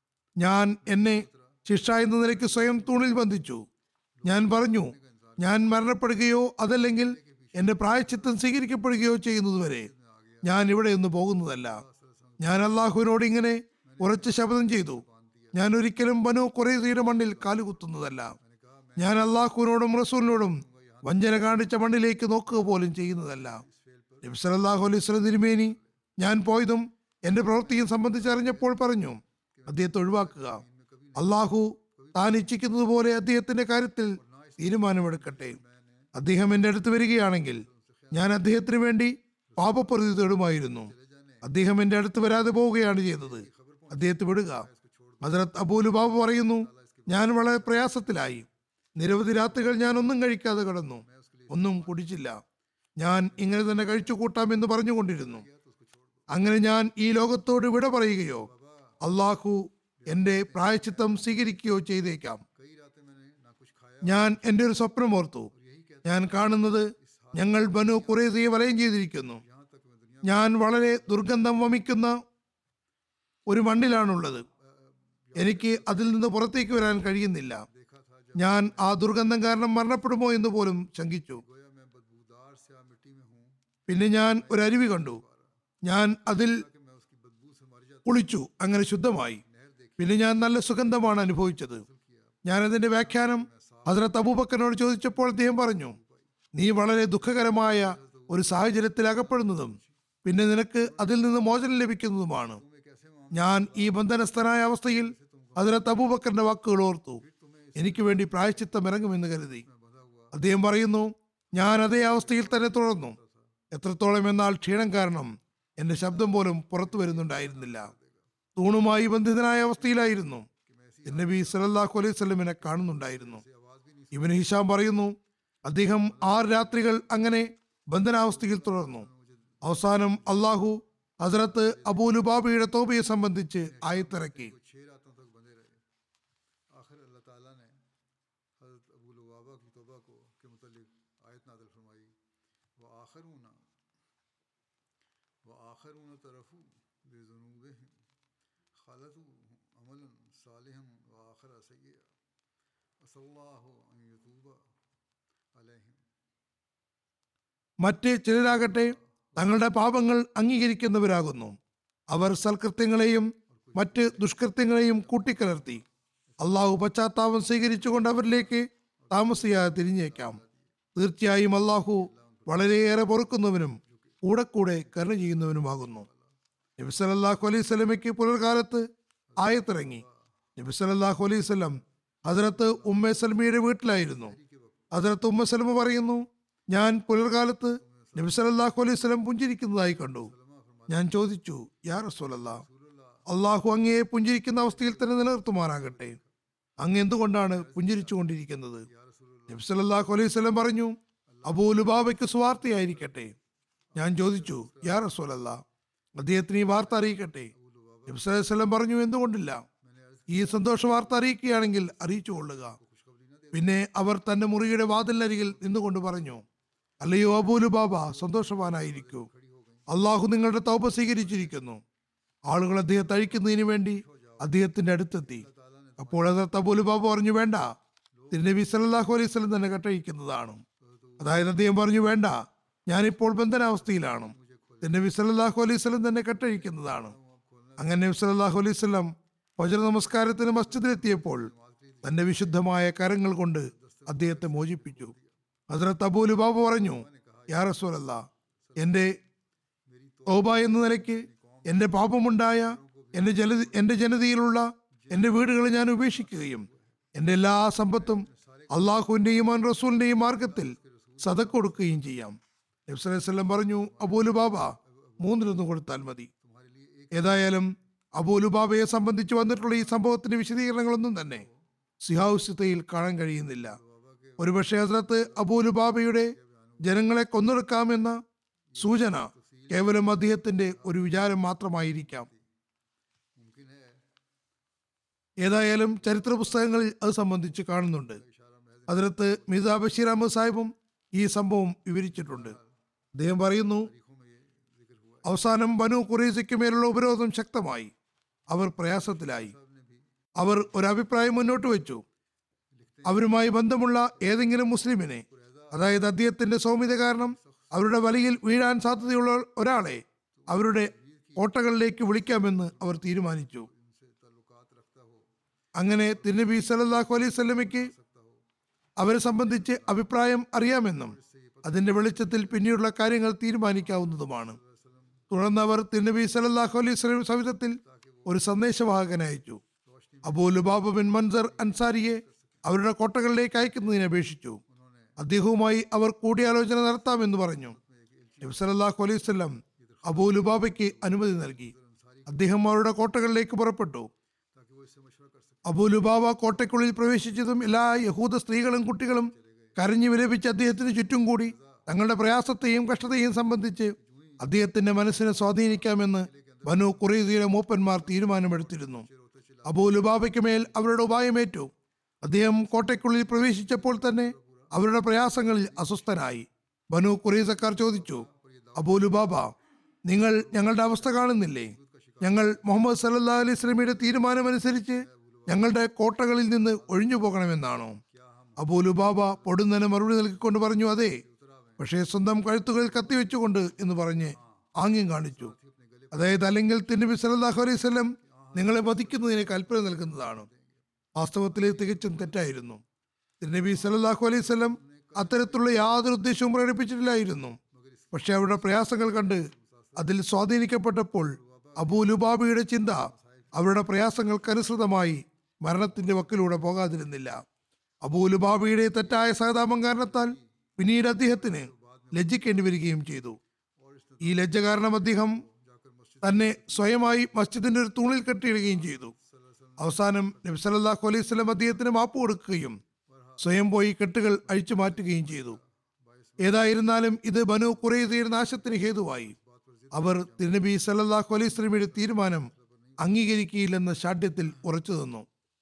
ഞാൻ എന്നെ ശിക്ഷ എന്ന നിലയ്ക്ക് സ്വയം തൂണിൽ ബന്ധിച്ചു ഞാൻ പറഞ്ഞു ഞാൻ മരണപ്പെടുകയോ അതല്ലെങ്കിൽ എന്റെ പ്രായച്ചിത്തം സ്വീകരിക്കപ്പെടുകയോ ചെയ്യുന്നതുവരെ ഞാൻ ഇവിടെ നിന്ന് പോകുന്നതല്ല ഞാൻ അള്ളാഹുവിനോട് ഇങ്ങനെ ഉറച്ച ശബ്ദം ചെയ്തു ഞാൻ ഒരിക്കലും ബനു കുറേസയുടെ മണ്ണിൽ കാലുകുത്തുന്നതല്ല ഞാൻ അള്ളാഹുവിനോടും റസൂലിനോടും വഞ്ചന കാണിച്ച മണ്ണിലേക്ക് നോക്കുക പോലും ചെയ്യുന്നതല്ല നബി സല്ലല്ലാഹു അലൈഹി വസല്ലം തിരുമേനി ഞാൻ പോയതും എന്റെ പ്രവൃത്തിയും സംബന്ധിച്ച് അറിഞ്ഞപ്പോൾ പറഞ്ഞു അദ്ദേഹത്തെ ഒഴിവാക്കുക അള്ളാഹു താൻ ഇച്ഛിക്കുന്നത് പോലെ അദ്ദേഹത്തിന്റെ കാര്യത്തിൽ തീരുമാനമെടുക്കട്ടെ അദ്ദേഹം എന്റെ അടുത്ത് വരികയാണെങ്കിൽ ഞാൻ അദ്ദേഹത്തിന് വേണ്ടി പാപപ്രതി തേടുമായിരുന്നു അദ്ദേഹം എന്റെ അടുത്ത് വരാതെ പോവുകയാണ് ചെയ്തത് അദ്ദേഹത്തെ വിടുക ഹസരത്ത് അബൂലു ബാബു പറയുന്നു ഞാൻ വളരെ പ്രയാസത്തിലായി നിരവധി രാത്രികൾ ഞാൻ ഒന്നും കഴിക്കാതെ കിടന്നു ഒന്നും കുടിച്ചില്ല ഞാൻ ഇങ്ങനെ തന്നെ കഴിച്ചു കൂട്ടാമെന്ന് പറഞ്ഞുകൊണ്ടിരുന്നു അങ്ങനെ ഞാൻ ഈ ലോകത്തോട് വിട പറയുകയോ അള്ളാഹു എന്റെ പ്രായച്ചിത്തം സ്വീകരിക്കുകയോ ചെയ്തേക്കാം ഞാൻ എൻ്റെ ഒരു സ്വപ്നം ഓർത്തു ഞാൻ കാണുന്നത് ഞങ്ങൾ ബനു കുറേസയെ വലയം ചെയ്തിരിക്കുന്നു ഞാൻ വളരെ ദുർഗന്ധം വമിക്കുന്ന ഒരു മണ്ണിലാണുള്ളത് എനിക്ക് അതിൽ നിന്ന് പുറത്തേക്ക് വരാൻ കഴിയുന്നില്ല ഞാൻ ആ ദുർഗന്ധം കാരണം മരണപ്പെടുമോ എന്ന് പോലും ശങ്കിച്ചു പിന്നെ ഞാൻ ഒരു അരുവി കണ്ടു ഞാൻ അതിൽ കുളിച്ചു അങ്ങനെ ശുദ്ധമായി പിന്നെ ഞാൻ നല്ല സുഗന്ധമാണ് അനുഭവിച്ചത് ഞാൻ അതിന്റെ വ്യാഖ്യാനം ഹസ്രത്ത് അബൂബക്കറിനോട് ചോദിച്ചപ്പോൾ അദ്ദേഹം പറഞ്ഞു നീ വളരെ ദുഃഖകരമായ ഒരു സാഹചര്യത്തിൽ അകപ്പെടുന്നതും പിന്നെ നിനക്ക് അതിൽ നിന്ന് മോചനം ലഭിക്കുന്നതുമാണ് ഞാൻ ഈ ബന്ധനസ്ഥനായ അവസ്ഥയിൽ ഹസ്രത്ത് അബൂബക്കറിന്റെ വാക്കുകൾ ഓർത്തു എനിക്ക് വേണ്ടി പ്രായച്ചിത്തം ഇറങ്ങുമെന്ന് കരുതി അദ്ദേഹം പറയുന്നു ഞാൻ അതേ അവസ്ഥയിൽ തന്നെ തുടർന്നു എത്രത്തോളം എന്നാൽ ക്ഷീണം കാരണം എന്റെ ശബ്ദം പോലും പുറത്തു വരുന്നുണ്ടായിരുന്നില്ല തൂണുമായി ബന്ധിതനായ അവസ്ഥയിലായിരുന്നു നബി സല്ലല്ലാഹു അലൈഹി സ്വലമിനെ കാണുന്നുണ്ടായിരുന്നു ഇവന് ഹിഷാം പറയുന്നു അദ്ദേഹം ആറ് രാത്രികൾ അങ്ങനെ ബന്ധനാവസ്ഥയിൽ തുടർന്നു അവസാനം അള്ളാഹു ഹസരത്ത് അബൂലുബാബയുടെ തോബയെ സംബന്ധിച്ച് ആയത്തിറക്കി छह रातों तक बंधे रहे आखिर अल्लाह ताला ने हज़रत अबू लुबाबा की तौबा को के मुतलिक आयत नादल फरमाई व आखिरून व आखिरून तरफु बेजुनूबहिम खलतु अमलन सालिहन व आखिर सय्या असल्लाहु अन यतूब अलैहिम മറ്റ് ചിലരാകട്ടെ തങ്ങളുടെ പാപങ്ങൾ അംഗീകരിക്കുന്നവരാകുന്നു അവർ സൽകൃത്യങ്ങളെയും മറ്റ് ദുഷ്കൃത്യങ്ങളെയും കൂട്ടിക്കലർത്തി അള്ളാഹു പശ്ചാത്താപം സ്വീകരിച്ചുകൊണ്ട് അവരിലേക്ക് താമസിയാതെ തിരിഞ്ഞേക്കാം തീർച്ചയായും അള്ളാഹു വളരെയേറെ പൊറുക്കുന്നവനും കൂടെ കൂടെ കരുണ ചെയ്യുന്നവനുമാകുന്നു നബി സല്ലല്ലാഹു അലൈഹി സ്വലമയ്ക്ക് പുലർകാലത്ത് ആയത്തിറങ്ങി നബി സല്ലല്ലാഹു അലൈഹി സ്വലം ഹസരത്ത് ഉമ്മ സൽമയുടെ വീട്ടിലായിരുന്നു ഹസരത്ത് ഉമ്മ സൽമ പറയുന്നു ഞാൻ പുലർകാലത്ത് നബി സല്ലല്ലാഹു അലൈഹി സ്വലം പുഞ്ചിരിക്കുന്നതായി കണ്ടു ഞാൻ ചോദിച്ചു യാ റസൂലല്ലാ അള്ളാഹു അങ്ങയെ പുഞ്ചിരിക്കുന്ന അവസ്ഥയിൽ തന്നെ നിലനിർത്തുമാറാകട്ടെ അങ്ങ് എന്തുകൊണ്ടാണ് പുഞ്ചിരിച്ചുകൊണ്ടിരിക്കുന്നത് നബി സല്ലല്ലാഹു അലൈഹി സ്വലം പറഞ്ഞു അബൂലുബാബയ്ക്ക് സ്വാർത്ഥയായിരിക്കട്ടെ ഞാൻ ചോദിച്ചു യാ റസൂലല്ലാ അദ്ദേഹത്തിന് ഈ വാർത്ത അറിയിക്കട്ടെ നബി സല്ലല്ലാഹു അലൈഹി വസല്ലം പറഞ്ഞു എന്തുകൊണ്ടില്ല ഈ സന്തോഷ വാർത്ത അറിയിക്കുകയാണെങ്കിൽ അറിയിച്ചു കൊള്ളുക പിന്നെ അവർ തന്റെ മുറിയുടെ വാതിലരികിൽ നിന്നുകൊണ്ട് പറഞ്ഞു അല്ലയോ അബൂലു ബാബ സന്തോഷവാനായിരിക്കൂ അള്ളാഹു നിങ്ങളുടെ തൗപ സ്വീകരിച്ചിരിക്കുന്നു ആളുകൾ അദ്ദേഹത്തെ അഴിക്കുന്നതിന് വേണ്ടി അദ്ദേഹത്തിന്റെ അടുത്തെത്തി അപ്പോൾ ഹസരത്ത് അബൂലു ബാബ പറഞ്ഞു വേണ്ട തിരുനബി സല്ലല്ലാഹു അലൈഹി സ്വലം തന്നെ കെട്ടഴിക്കുന്നതാണ് അതായത് അദ്ദേഹം പറഞ്ഞു വേണ്ട ഞാനിപ്പോൾ ബന്ധനാവസ്ഥയിലാണ് തിരുനബി സല്ലല്ലാഹു അലൈഹി സ്വലം തന്നെ കെട്ടഴിക്കുന്നതാണ് അങ്ങനെ നബി സല്ലല്ലാഹു അലൈഹി സ്വലം വജ്ര നമസ്കാരത്തിന് മസ്ജിദിലെത്തിയപ്പോൾ തന്റെ വിശുദ്ധമായ കരങ്ങൾ കൊണ്ട് അദ്ദേഹത്തെ മോചിപ്പിച്ചു ഹസ്രത്ത് അബൂലു ബാബ പറഞ്ഞു യാ റസൂലല്ല എൻ്റെ തോബ എന്ന നിലയ്ക്ക് എൻ്റെ പാപമുണ്ടായ എൻ്റെ ജന എൻ്റെ ജനതയിലുള്ള എൻ്റെ വീടുകളെ ഞാൻ ഉപേക്ഷിക്കുകയും എൻ്റെ എല്ലാ സമ്പത്തും അള്ളാഹുവിൻ്റെയും റസൂലിൻ്റെയും മാർഗത്തിൽ സതക്ക് കൊടുക്കുകയും ചെയ്യാം നബ്സലം പറഞ്ഞു അബൂലു ബാബ മൂന്നിലൊന്ന് കൊടുത്താൽ മതി ഏതായാലും അബൂലു ബാബയെ സംബന്ധിച്ച് വന്നിട്ടുള്ള ഈ സംഭവത്തിന്റെ വിശദീകരണങ്ങളൊന്നും തന്നെ സിഹാവുസ്യതയിൽ കാണാൻ കഴിയുന്നില്ല ഒരുപക്ഷെ ഹസ്രത്ത് അബൂലു ബാബയുടെ ജനങ്ങളെ കൊന്നെടുക്കാമെന്ന സൂചന കേവലം അദ്ദേഹത്തിന്റെ ഒരു വിചാരം മാത്രമായിരിക്കാം मुमकिन है ഏതായാലും ചരിത്ര പുസ്തകങ്ങളിൽ അത് സംബന്ധിച്ച് കാണുന്നുണ്ട് അതിലത്ത് മിർജ ബഷീർ അഹമ്മദ് സാഹിബും ഈ സംഭവം വിവരിച്ചിട്ടുണ്ട് അദ്ദേഹം പറയുന്നു तारीखों में ये जिक्र हुआ അവസാനം ബനു ഖുറൈസയ്ക്ക് മേലുള്ള ഉപരോധം ശക്തമായി അവർ പ്രയാസത്തിലായി साहब ने भी അവർ ഒരു അഭിപ്രായം മുന്നോട്ട് വെച്ചു അവരുമായി ബന്ധമുള്ള ഏതെങ്കിലും മുസ്ലിമിനെ അതായത് അദ്ദേഹത്തിന്റെ സൗമ്യത കാരണം അവരുടെ വലയിൽ വീഴാൻ സാധ്യതയുള്ള ഒരാളെ അവരുടെ കോട്ടകളിലേക്ക് വിളിക്കാമെന്ന് അവർ തീരുമാനിച്ചു उनसे ताल्लुकात रखता हो അങ്ങനെ തിരുനബി സല്ലല്ലാഹു അലൈഹി സ്വലമയ്ക്ക് അവരെ സംബന്ധിച്ച് അഭിപ്രായം അറിയാമെന്നും അതിന്റെ വെളിച്ചത്തിൽ പിന്നീടുള്ള കാര്യങ്ങൾ തീരുമാനിക്കാവുന്നതുമാണ് തുടർന്ന് അവർ തിരുനബി സല്ലല്ലാഹു അലൈഹി സ്വലം സവിധത്തിൽ ഒരു സന്ദേശവാഹകനെ അയച്ചു അബൂ ലുബാബ് ബിൻ മൻസർ അൻസാരിയെ അവരുടെ കോട്ടകളിലേക്ക് അയക്കുന്നതിനെ അപേക്ഷിച്ചു അദ്ദേഹവുമായി അവർ കൂടിയാലോചന നടത്താമെന്ന് പറഞ്ഞു നബി സല്ലല്ലാഹു അലൈഹി വസല്ലം അബൂ ലുബാബയ്ക്ക് അനുമതി നൽകി അദ്ദേഹം അവരുടെ കോട്ടകളിലേക്ക് പുറപ്പെട്ടു ताकि वो इससे मशवरा कर सके അബൂലുബാബ കോട്ടയ്ക്കുള്ളിൽ പ്രവേശിച്ചതും എല്ലാ യഹൂദ സ്ത്രീകളും കുട്ടികളും കരഞ്ഞു വിലപിച്ച് അദ്ദേഹത്തിന് ചുറ്റും കൂടി തങ്ങളുടെ പ്രയാസത്തെയും കഷ്ടതയും സംബന്ധിച്ച് അദ്ദേഹത്തിന്റെ മനസ്സിനെ സ്വാധീനിക്കാമെന്ന് ബനു കുറേതിയിലെ മൂപ്പന്മാർ തീരുമാനമെടുത്തിരുന്നു അബൂലുബാബയ്ക്ക് മേൽ അവരുടെ ഉപായമേറ്റു അദ്ദേഹം കോട്ടയ്ക്കുള്ളിൽ പ്രവേശിച്ചപ്പോൾ തന്നെ അവരുടെ പ്രയാസങ്ങളിൽ അസ്വസ്ഥനായി ബനു കുറീസക്കാർ ചോദിച്ചു അബൂലുബാബ നിങ്ങൾ ഞങ്ങളുടെ അവസ്ഥ കാണുന്നില്ലേ ഞങ്ങൾ മുഹമ്മദ് സല്ലല്ലാഹു അലൈഹി സ്വലമിയുടെ തീരുമാനമനുസരിച്ച് ഞങ്ങളുടെ കോട്ടകളിൽ നിന്ന് ഒഴിഞ്ഞു പോകണമെന്നാണോ അബൂലുബാബ പൊടുന്നനെ മറുപടി നൽകിക്കൊണ്ട് പറഞ്ഞു അതെ പക്ഷേ സ്വന്തം കഴുത്തുകൾ കത്തിവെച്ചുകൊണ്ട് എന്ന് പറഞ്ഞ് ആംഗ്യം കാണിച്ചു അതായത് അല്ലെങ്കിൽ തിരുനബി സല്ലല്ലാഹു അലൈഹി വസല്ലം നിങ്ങളെ വധിക്കുന്നതിന് കൽപ്പന നൽകുന്നതാണ് വാസ്തവത്തിൽ ഇത് തികച്ചും തെറ്റായിരുന്നു തിരുനബി സല്ലല്ലാഹു അലൈഹി വസല്ലം അത്തരത്തിലുള്ള യാതൊരു ഉദ്ദേശവും പ്രകടിപ്പിച്ചിട്ടില്ലായിരുന്നു പക്ഷെ അവരുടെ പ്രയാസങ്ങൾ കണ്ട് അതിൽ സ്വാധീനിക്കപ്പെട്ടപ്പോൾ അബൂ ലുബാബിയുടെ ചിന്ത അവരുടെ പ്രയാസങ്ങൾക്കനുസൃതമായി മരണത്തിന്റെ വക്കിലൂടെ പോകാതിരുന്നില്ല അബൂ ലുബാബിയുടെ തെറ്റായ സഹതാപം കാരണത്താൽ പിന്നീട് അദ്ദേഹത്തിന് ലജ്ജിക്കേണ്ടി വരികയും ചെയ്തു ഈ ലജ്ജ കാരണം അദ്ദേഹം തന്നെ സ്വയമായി മസ്ജിദിന്റെ ഒരു തൂണിൽ കെട്ടിയിടുകയും ചെയ്തു അവസാനം നബി സല്ലല്ലാഹു അലൈഹി വസല്ലം അദ്ദേഹത്തിന് മാപ്പ് കൊടുക്കുകയും സ്വയം പോയി കെട്ടുകൾ അഴിച്ചു മാറ്റുകയും ചെയ്തു ഏതായിരുന്നാലും ഇത് ബനു കുറേതയുടെ നാശത്തിന് ഹേതുവായി അവർ തിരുനബി സല്ലല്ലാഹു അലൈഹി സ്വലമിയുടെ തീരുമാനം അംഗീകരിക്കുകയില്ലെന്ന ശാഠ്യത്തിൽ ഉറച്ചു നിന്നു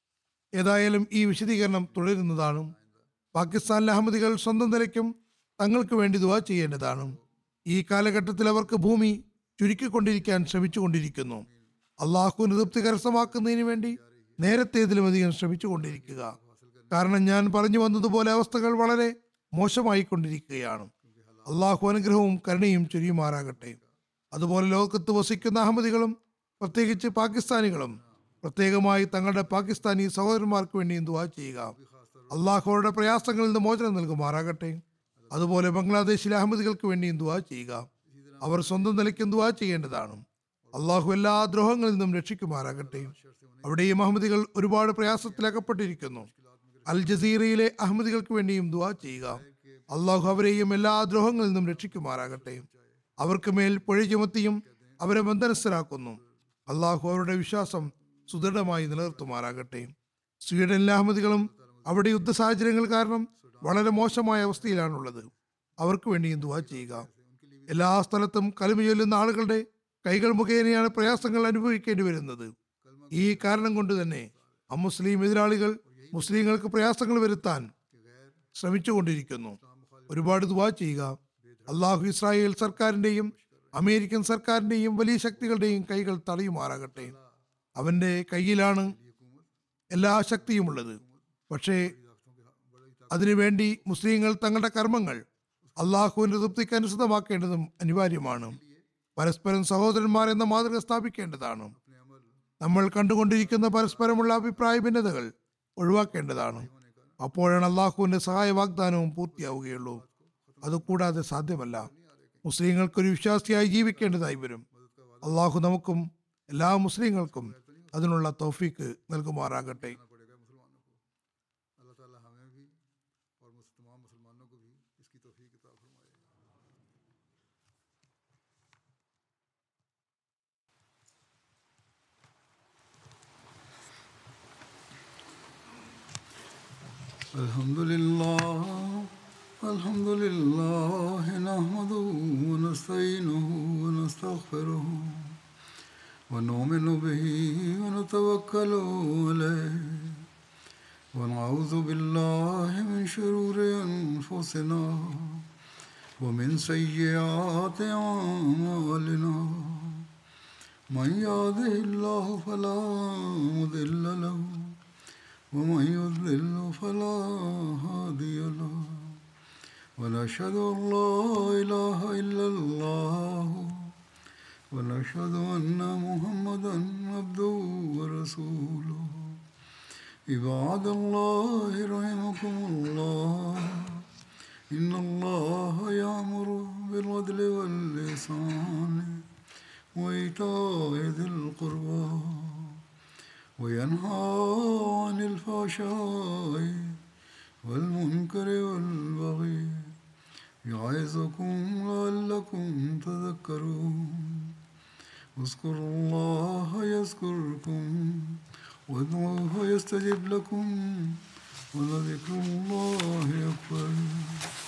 ഏതായാലും ഈ വിശദീകരണം തുടരുന്നതാണ് പാകിസ്ഥാനിലെ അഹമ്മദികൾ സ്വന്തം നിലയ്ക്കും തങ്ങൾക്ക് വേണ്ടി ദുവാ ചെയ്യേണ്ടതാണ് ഈ കാലഘട്ടത്തിൽ അവർക്ക് ഭൂമി ചുരുക്കിക്കൊണ്ടിരിക്കാൻ ശ്രമിച്ചുകൊണ്ടിരിക്കുന്നു അള്ളാഹുവിന് തൃപ്തി കരസ്ഥമാക്കുന്നതിന് വേണ്ടി നേരത്തേതിലും അധികം ശ്രമിച്ചുകൊണ്ടിരിക്കുക കാരണം ഞാൻ പറഞ്ഞു വന്നതുപോലെ അവസ്ഥകൾ വളരെ മോശമായിക്കൊണ്ടിരിക്കുകയാണ് അള്ളാഹു അനുഗ്രഹവും കരുണയും ചൊരിയുമാറാകട്ടെ അതുപോലെ ലോകത്ത് വസിക്കുന്ന അഹമ്മദികളും പ്രത്യേകിച്ച് പാകിസ്ഥാനികളും പ്രത്യേകമായി തങ്ങളുടെ പാകിസ്ഥാനി സഹോദരന്മാർക്ക് വേണ്ടിയും ദുവാ ചെയ്യുക അള്ളാഹുവരുടെ പ്രയാസങ്ങളിൽ നിന്ന് മോചനം നൽകുമാറാകട്ടെ അതുപോലെ ബംഗ്ലാദേശിലെ അഹമ്മദികൾക്ക് വേണ്ടിയും ദുവാ ചെയ്യുക അവർ സ്വന്തം നിലയ്ക്കും ദുവാ ചെയ്യേണ്ടതാണ് അള്ളാഹു എല്ലാ ദ്രോഹങ്ങളിൽ നിന്നും രക്ഷിക്കുമാറാകട്ടെ അവിടെയും അഹമ്മദികൾ ഒരുപാട് പ്രയാസത്തിലകപ്പെട്ടിരിക്കുന്നു അൽ ജസീറയിലെ അഹമ്മദികൾക്ക് വേണ്ടിയും ദുവാ ചെയ്യുക അള്ളാഹു അവരെയും എല്ലാ ദ്രോഹങ്ങളിൽ നിന്നും രക്ഷിക്കുമാറാകട്ടെ അവർക്ക് മേൽ പുഴ ചുമത്തിയും അവരെ ബന്ധനസ്ഥരാക്കുന്നു അള്ളാഹു അവരുടെ വിശ്വാസം സുദൃഢമായി നിലനിർത്തുമാറാകട്ടെ സ്വീഡനിലെ അഹമ്മദികളും അവിടെ യുദ്ധ സാഹചര്യങ്ങൾ കാരണം വളരെ മോശമായ അവസ്ഥയിലാണുള്ളത് അവർക്ക് വേണ്ടിയും ദുവാ ചെയ്യുക എല്ലാ സ്ഥലത്തും കലിമ ചൊല്ലുന്ന ആളുകളുടെ കൈകൾ മുഖേനയാണ് പ്രയാസങ്ങൾ അനുഭവിക്കേണ്ടി വരുന്നത് ഈ കാരണം കൊണ്ട് തന്നെ അമുസ്ലിം എതിരാളികൾ മുസ്ലിങ്ങൾക്ക് പ്രയാസങ്ങൾ വരുത്താൻ ശ്രമിച്ചുകൊണ്ടിരിക്കുന്നു ഒരുപാട് ദുവാ ചെയ്യുക അള്ളാഹു ഇസ്രായേൽ സർക്കാരിന്റെയും അമേരിക്കൻ സർക്കാരിന്റെയും വലിയ ശക്തികളുടെയും കൈകൾ തടയുമാറാകട്ടെ അവന്റെ കയ്യിലാണ് എല്ലാ ശക്തിയുമുള്ളത് പക്ഷേ അതിനുവേണ്ടി മുസ്ലിങ്ങൾ തങ്ങളുടെ കർമ്മങ്ങൾ അള്ളാഹുവിന്റെ തൃപ്തിക്ക് അനുസൃതമാക്കേണ്ടതും അനിവാര്യമാണ് പരസ്പരം സഹോദരന്മാർ എന്ന മാതൃക സ്ഥാപിക്കേണ്ടതാണ് നമ്മൾ കണ്ടുകൊണ്ടിരിക്കുന്ന പരസ്പരമുള്ള അഭിപ്രായ ഭിന്നതകൾ ഒഴിവാക്കേണ്ടതാണ് അപ്പോഴാണ് അള്ളാഹുവിന്റെ സഹായ വാഗ്ദാനവും പൂർത്തിയാവുകയുള്ളൂ അതുകൂടാതെ സാധ്യമല്ല മുസ്ലിങ്ങൾക്കൊരു വിശ്വാസിയായി ജീവിക്കേണ്ടതായി വരും അള്ളാഹു നമുക്കും എല്ലാ മുസ്ലിങ്ങൾക്കും അതിനുള്ള തൗഫീക്ക് നൽകുമാറാകട്ടെ पड़ेगा मुसलमानों को अल्लाह ताला हमें भी और मुस- तमाम मुसलमानों को भी इसकी तौफीक अता फरमाए الحمد لله الحمد لله نحمده ونستعينه ونستغفره ونؤمن به ونتوكل عليه ونعوذ بالله من شرور أنفسنا ومن سيئات أعمالنا من يهده الله فلا مضل له ومن يضلل فلا هادي له ونشهد أن لا إله إلا الله ونشهد أن محمدا عبده ورسوله عباد الله رحمكم الله إن الله يأمر بالعدل واللسان وإيتاء ذي القربى وينهى عن الفحشاء والمنكر والبغي يعظكم لعلكم تذكرون اذكروا الله يذكركم وادعوه يستجب لكم ولذكر الله أكبر